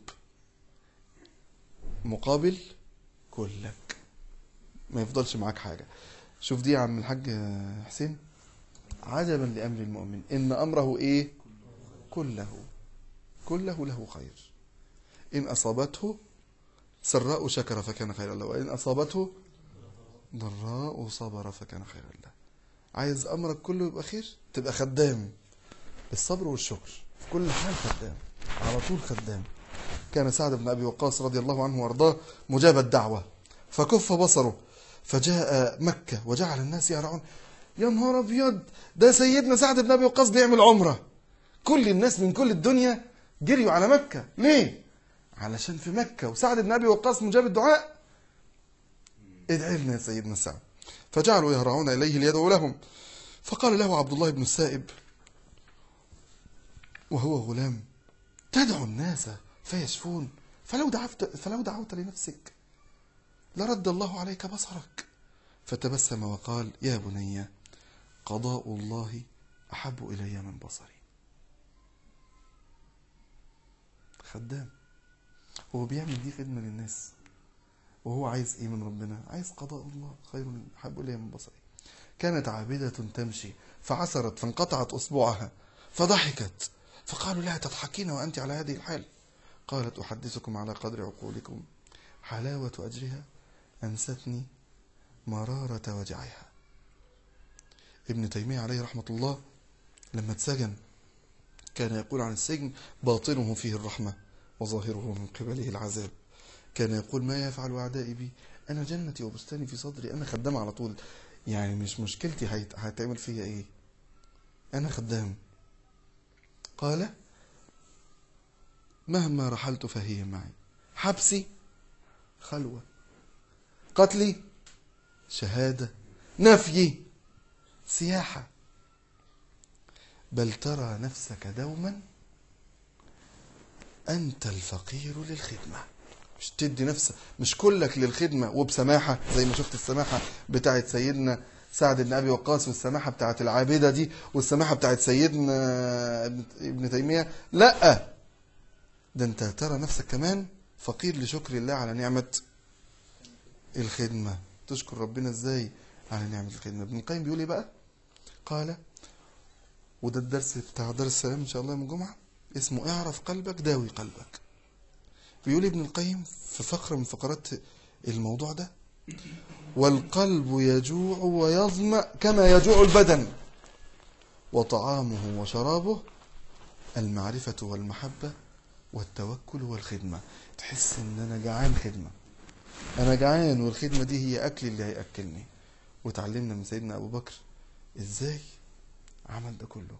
S1: مقابل كلك ما يفضلش معاك حاجة شوف دي يا عم الحاج حسين عجبا لأمر المؤمن إن أمره إيه كله كله له خير إن أصابته سراء شكر فكان خيرا له وإن أصابته ضراء صبر فكان خيرا له عايز أمرك كله يبقى خير تبقى خدام الصبر والشكر في كل حال خدام على طول خدام كان سعد بن أبي وقاص رضي الله عنه وارضاه مجاب الدعوة فكف بصره فجاء مكة وجعل الناس يرعون يا نهار أبيض ده سيدنا سعد بن أبي وقاص بيعمل عمرة كل الناس من كل الدنيا جريوا على مكة ليه؟ علشان في مكة وسعد بن أبي وقاص مجاب الدعاء ادعي لنا يا سيدنا سعد فجعلوا يهرعون إليه ليدعو لهم فقال له عبد الله بن السائب وهو غلام تدعو الناس فيشفون فلو دعوت فلو دعوت لنفسك لرد الله عليك بصرك فتبسم وقال يا بني قضاء الله أحب إلي من بصري خدام هو بيعمل دي خدمة للناس وهو عايز ايه من ربنا عايز قضاء الله خير احب الي من بصري كانت عابدة تمشي فعثرت فانقطعت اصبعها فضحكت فقالوا لا تضحكين وانت على هذه الحال قالت احدثكم على قدر عقولكم حلاوة اجرها انستني مرارة وجعها ابن تيمية عليه رحمة الله لما اتسجن كان يقول عن السجن باطنه فيه الرحمة وظاهره من قبله العذاب كان يقول ما يفعل أعدائي بي انا جنتي وبستاني في صدري انا خدام على طول يعني مش مشكلتي هيت- هتعمل فيا ايه انا خدام قال مهما رحلت فهي معي حبسي خلوة قتلي شهادة نفيي سياحة بل ترى نفسك دوما أنت الفقير للخدمة مش تدي نفسك مش كلك للخدمة وبسماحة زي ما شفت السماحة بتاعت سيدنا سعد بن أبي وقاص والسماحة بتاعت العابدة دي والسماحة بتاعت سيدنا ابن- ابن تيمية لا ده انت ترى نفسك كمان فقير لشكر الله على نعمة الخدمة تشكر ربنا ازاي على نعمة الخدمة ابن القيم بيقول ايه بقى قال وده الدرس بتاع دار السلام ان شاء الله يوم الجمعة اسمه اعرف قلبك داوي قلبك بيقول ابن القيم في فقرة من فقرات الموضوع ده والقلب يجوع ويظمأ كما يجوع البدن وطعامه وشرابه المعرفة والمحبة والتوكل والخدمة تحس ان انا جعان خدمة انا جعان والخدمة دي هي اكلي اللي هيأكلني وتعلمنا من سيدنا ابو بكر ازاي عمل ده كله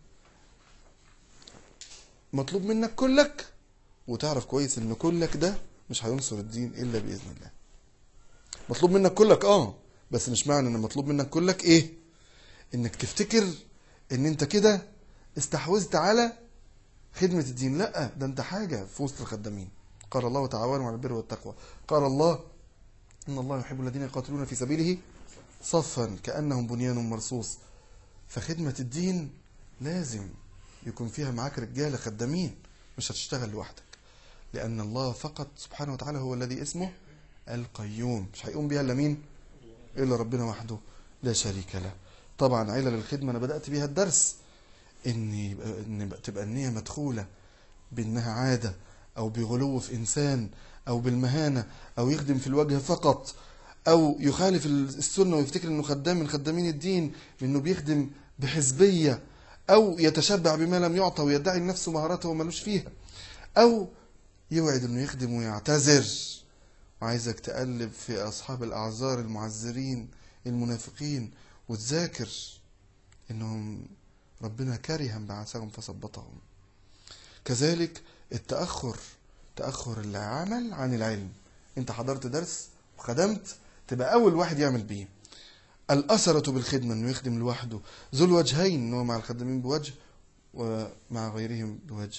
S1: مطلوب منك كلك وتعرف كويس ان كلك ده مش هينصر الدين الا باذن الله مطلوب منك كلك اه بس مش معنى ان مطلوب منك كلك ايه انك تفتكر ان انت كده استحوذت على خدمة الدين لا ده انت حاجة في وسط الخدامين قال الله تعاونوا على البر والتقوى قال الله ان الله يحب الذين يقاتلون في سبيله صفا كأنهم بنيان مرصوص فخدمة الدين لازم يكون فيها معاك رجالة خدامين مش هتشتغل لوحدك لأن الله فقط سبحانه وتعالى هو الذي اسمه القيوم مش هيقوم بيها إلا مين إلا ربنا وحده لا شريك له طبعا علل الخدمة أنا بدأت بيها الدرس إن يبقى إن يبقى- تبقى النية مدخولة بأنها عادة أو بغلو في إنسان أو بالمهانة أو يخدم في الوجه فقط أو يخالف السنة ويفتكر إنه خدام من خدامين الدين إنه بيخدم بحزبية أو يتشبع بما لم يعطى ويدعي لنفسه مهاراته ومالوش فيها أو يوعد إنه يخدم ويعتذر وعايزك تقلب في أصحاب الأعذار المعذرين المنافقين وتذاكر إنهم ربنا كره بعثهم فثبطهم كذلك التأخر تأخر العمل عن العلم انت حضرت درس وخدمت تبقى أول واحد يعمل بيه الأثرة بالخدمة انه يخدم لوحده ذو الوجهين انه مع الخدامين بوجه ومع غيرهم بوجه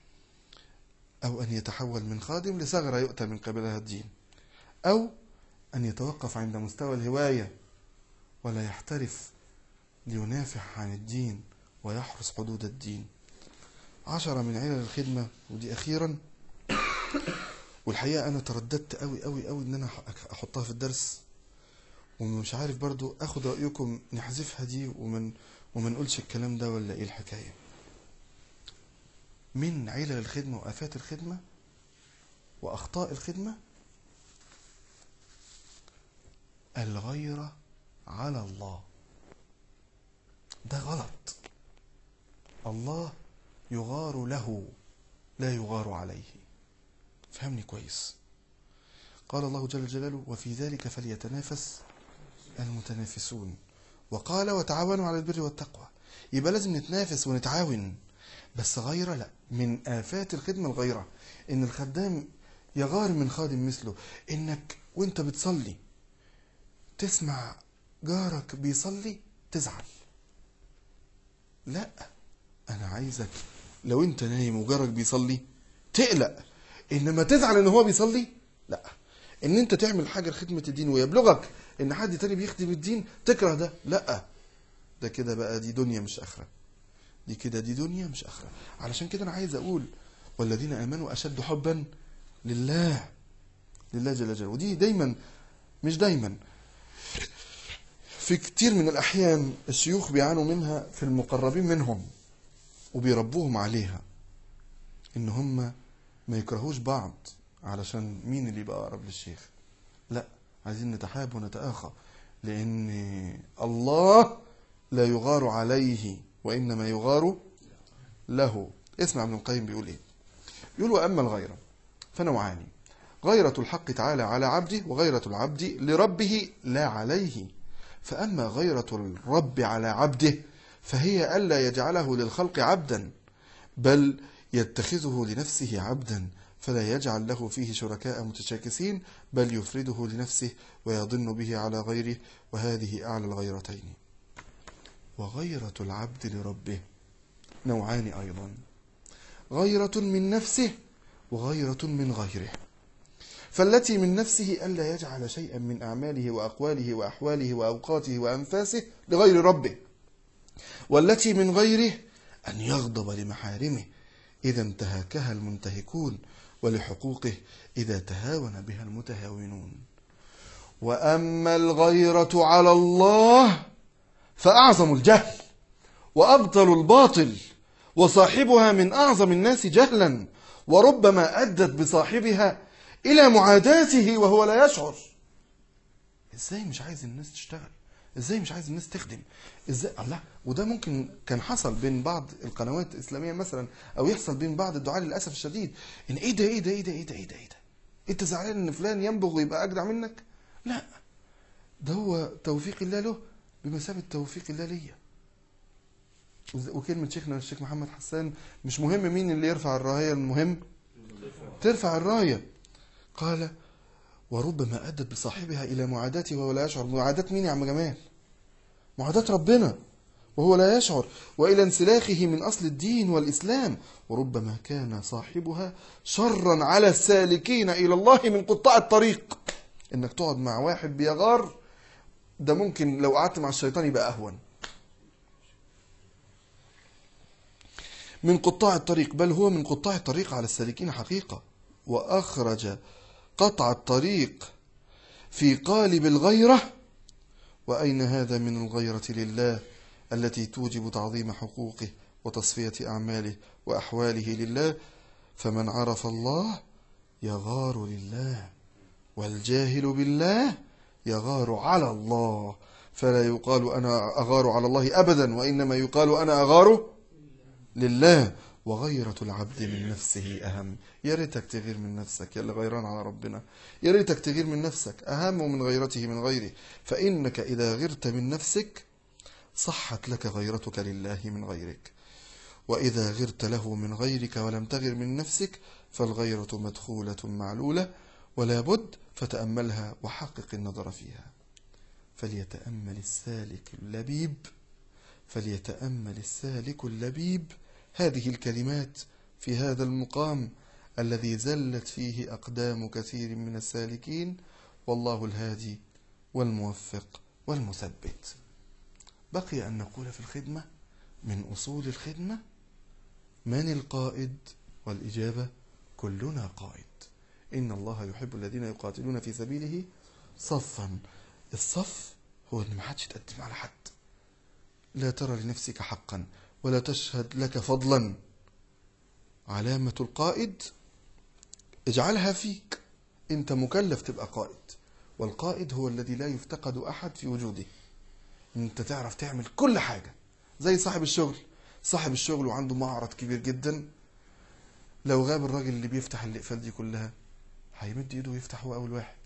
S1: أو أن يتحول من خادم لثغرة يؤتى من قبلها الدين أو أن يتوقف عند مستوى الهواية ولا يحترف لينافح عن الدين ويحرس حدود الدين عشرة من علل الخدمة ودي أخيرا والحقيقة أنا ترددت أوي أوي أوي إن أنا أح- أحطها في الدرس ومش عارف برضو أخد رأيكم نحذفها دي ومن وما نقولش الكلام ده ولا إيه الحكاية من علل الخدمة وآفات الخدمة وأخطاء الخدمة الغيرة على الله ده غلط الله يغار له لا يغار عليه فهمني كويس قال الله جل جلاله وفي ذلك فليتنافس المتنافسون وقال وتعاونوا على البر والتقوى يبقى لازم نتنافس ونتعاون بس غيرة لا من آفات الخدمة الغيرة إن الخدام يغار من خادم مثله إنك وإنت بتصلي تسمع جارك بيصلي تزعل لا انا عايزك لو انت نايم وجارك بيصلي تقلق انما تزعل ان هو بيصلي لا ان انت تعمل حاجه لخدمه الدين ويبلغك ان حد تاني بيخدم الدين تكره ده لا ده كده بقى دي دنيا مش اخره دي كده دي دنيا مش اخره علشان كده انا عايز اقول والذين امنوا اشد حبا لله لله جل جلاله ودي دايما مش دايما في كتير من الأحيان الشيوخ بيعانوا منها في المقربين منهم وبيربوهم عليها إن هم ما يكرهوش بعض علشان مين اللي يبقى أقرب للشيخ لا عايزين نتحاب ونتآخى لأن الله لا يغار عليه وإنما يغار له اسمع ابن القيم بيقول إيه بيقول وأما الغيرة فنوعان غيرة الحق تعالى على عبده وغيرة العبد لربه لا عليه فأما غيرة الرب على عبده فهي ألا يجعله للخلق عبدا بل يتخذه لنفسه عبدا فلا يجعل له فيه شركاء متشاكسين بل يفرده لنفسه ويضن به على غيره وهذه أعلى الغيرتين وغيرة العبد لربه نوعان أيضا غيرة من نفسه وغيرة من غيره فالتي من نفسه ألا يجعل شيئا من أعماله وأقواله وأحواله وأوقاته وأنفاسه لغير ربه والتي من غيره أن يغضب لمحارمه إذا انتهكها المنتهكون ولحقوقه إذا تهاون بها المتهاونون وأما الغيرة على الله فأعظم الجهل وأبطل الباطل وصاحبها من أعظم الناس جهلا وربما أدت بصاحبها إلى معاداته وهو لا يشعر إزاي مش عايز الناس تشتغل ازاي مش عايز الناس تخدم ازاي الله وده ممكن كان حصل بين بعض القنوات الاسلاميه مثلا او يحصل بين بعض الدعاة للاسف الشديد ان ايه ده ايه ده ايه ده ايه ده ايه ده ايه ده انت زعلان ان فلان ينبغ ويبقى اجدع منك لا ده هو توفيق الله له بمثابه توفيق الله ليا وز- وكلمه شيخنا الشيخ محمد حسان مش مهم مين اللي يرفع الرايه المهم ترفع الرايه قال وربما أدت بصاحبها إلى معاداته وهو لا يشعر معاداة مين يا عم جمال معاداة ربنا وهو لا يشعر وإلى انسلاخه من أصل الدين والإسلام وربما كان صاحبها شرا على السالكين إلى الله من قطاع الطريق إنك تقعد مع واحد بيغار ده ممكن لو قعدت مع الشيطان يبقى أهون من قطاع الطريق بل هو من قطاع الطريق على السالكين حقيقة وأخرج قطع الطريق في قالب الغيرة وأين هذا من الغيرة لله التي توجب تعظيم حقوقه وتصفية أعماله وأحواله لله فمن عرف الله يغار لله والجاهل بالله يغار على الله فلا يقال أنا أغار على الله أبدا وإنما يقال أنا أغار لله وغيرة العبد من نفسه أهم يا ريتك تغير من نفسك يا اللي غيران على ربنا يا ريتك تغير من نفسك أهم من غيرته من غيره فإنك إذا غرت من نفسك صحت لك غيرتك لله من غيرك وإذا غرت له من غيرك ولم تغر من نفسك فالغيرة مدخولة معلولة ولا بد فتأملها وحقق النظر فيها فليتأمل السالك اللبيب فليتأمل السالك اللبيب هذه الكلمات في هذا المقام الذي زلت فيه أقدام كثير من السالكين والله الهادي والموفق والمثبت بقي أن نقول في الخدمة من أصول الخدمة من القائد والإجابة كلنا قائد إن الله يحب الذين يقاتلون في سبيله صفا الصف هو إن ما حدش يتقدم على حد لا ترى لنفسك حقا ولا تشهد لك فضلا علامة القائد اجعلها فيك انت مكلف تبقى قائد والقائد هو الذي لا يفتقد احد في وجوده انت تعرف تعمل كل حاجة زي صاحب الشغل صاحب الشغل وعنده معرض كبير جدا لو غاب الراجل اللي بيفتح الاقفال دي كلها هيمد ايده ويفتح هو اول واحد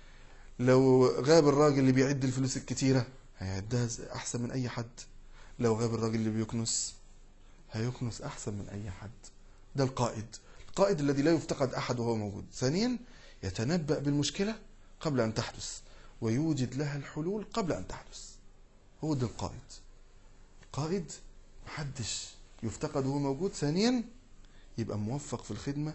S1: لو غاب الراجل اللي بيعد الفلوس الكتيرة هيعدها ز- احسن من اي حد لو غاب الراجل اللي بيكنس هيكنس احسن من اي حد ده القائد القائد الذي لا يفتقد احد وهو موجود ثانيا يتنبأ بالمشكلة قبل ان تحدث ويوجد لها الحلول قبل ان تحدث هو ده القائد القائد محدش يفتقد وهو موجود ثانيا يبقى موفق في الخدمة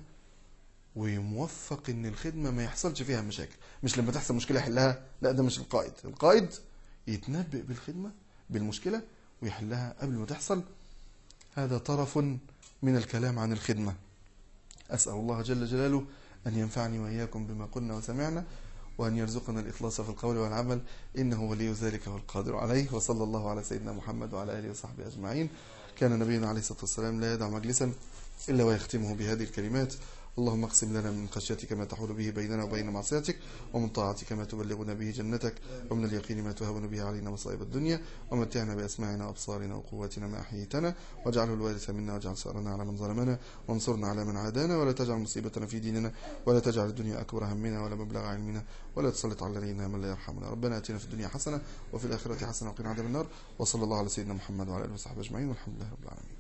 S1: وموفق ان الخدمة ما يحصلش فيها مشاكل مش لما تحصل مشكلة يحلها لا ده مش القائد القائد يتنبأ بالخدمة بالمشكلة ويحلها قبل ما تحصل هذا طرف من الكلام عن الخدمة أسأل الله جل جلاله أن ينفعني وإياكم بما قلنا وسمعنا وأن يرزقنا الإخلاص في القول والعمل إنه ولي ذلك والقادر عليه وصلى الله على سيدنا محمد وعلى آله وصحبه أجمعين كان نبينا عليه الصلاة والسلام لا يدع مجلسا إلا ويختمه بهذه الكلمات اللهم اقسم لنا من خشيتك ما تحول به بيننا وبين معصيتك ومن طاعتك ما تبلغنا به جنتك ومن اليقين ما تهون به علينا مصائب الدنيا ومتعنا بأسماعنا وأبصارنا وقواتنا ما أحييتنا واجعله الوارث منا واجعل ثأرنا على من ظلمنا وانصرنا على من عادانا ولا تجعل مصيبتنا في ديننا ولا تجعل الدنيا أكبر همنا ولا مبلغ علمنا ولا تسلط علينا من لا يرحمنا ربنا آتنا في الدنيا حسنة وفي الآخرة حسنة وقنا عذاب النار وصلى الله على سيدنا محمد وعلى آله وصحبه أجمعين والحمد لله رب العالمين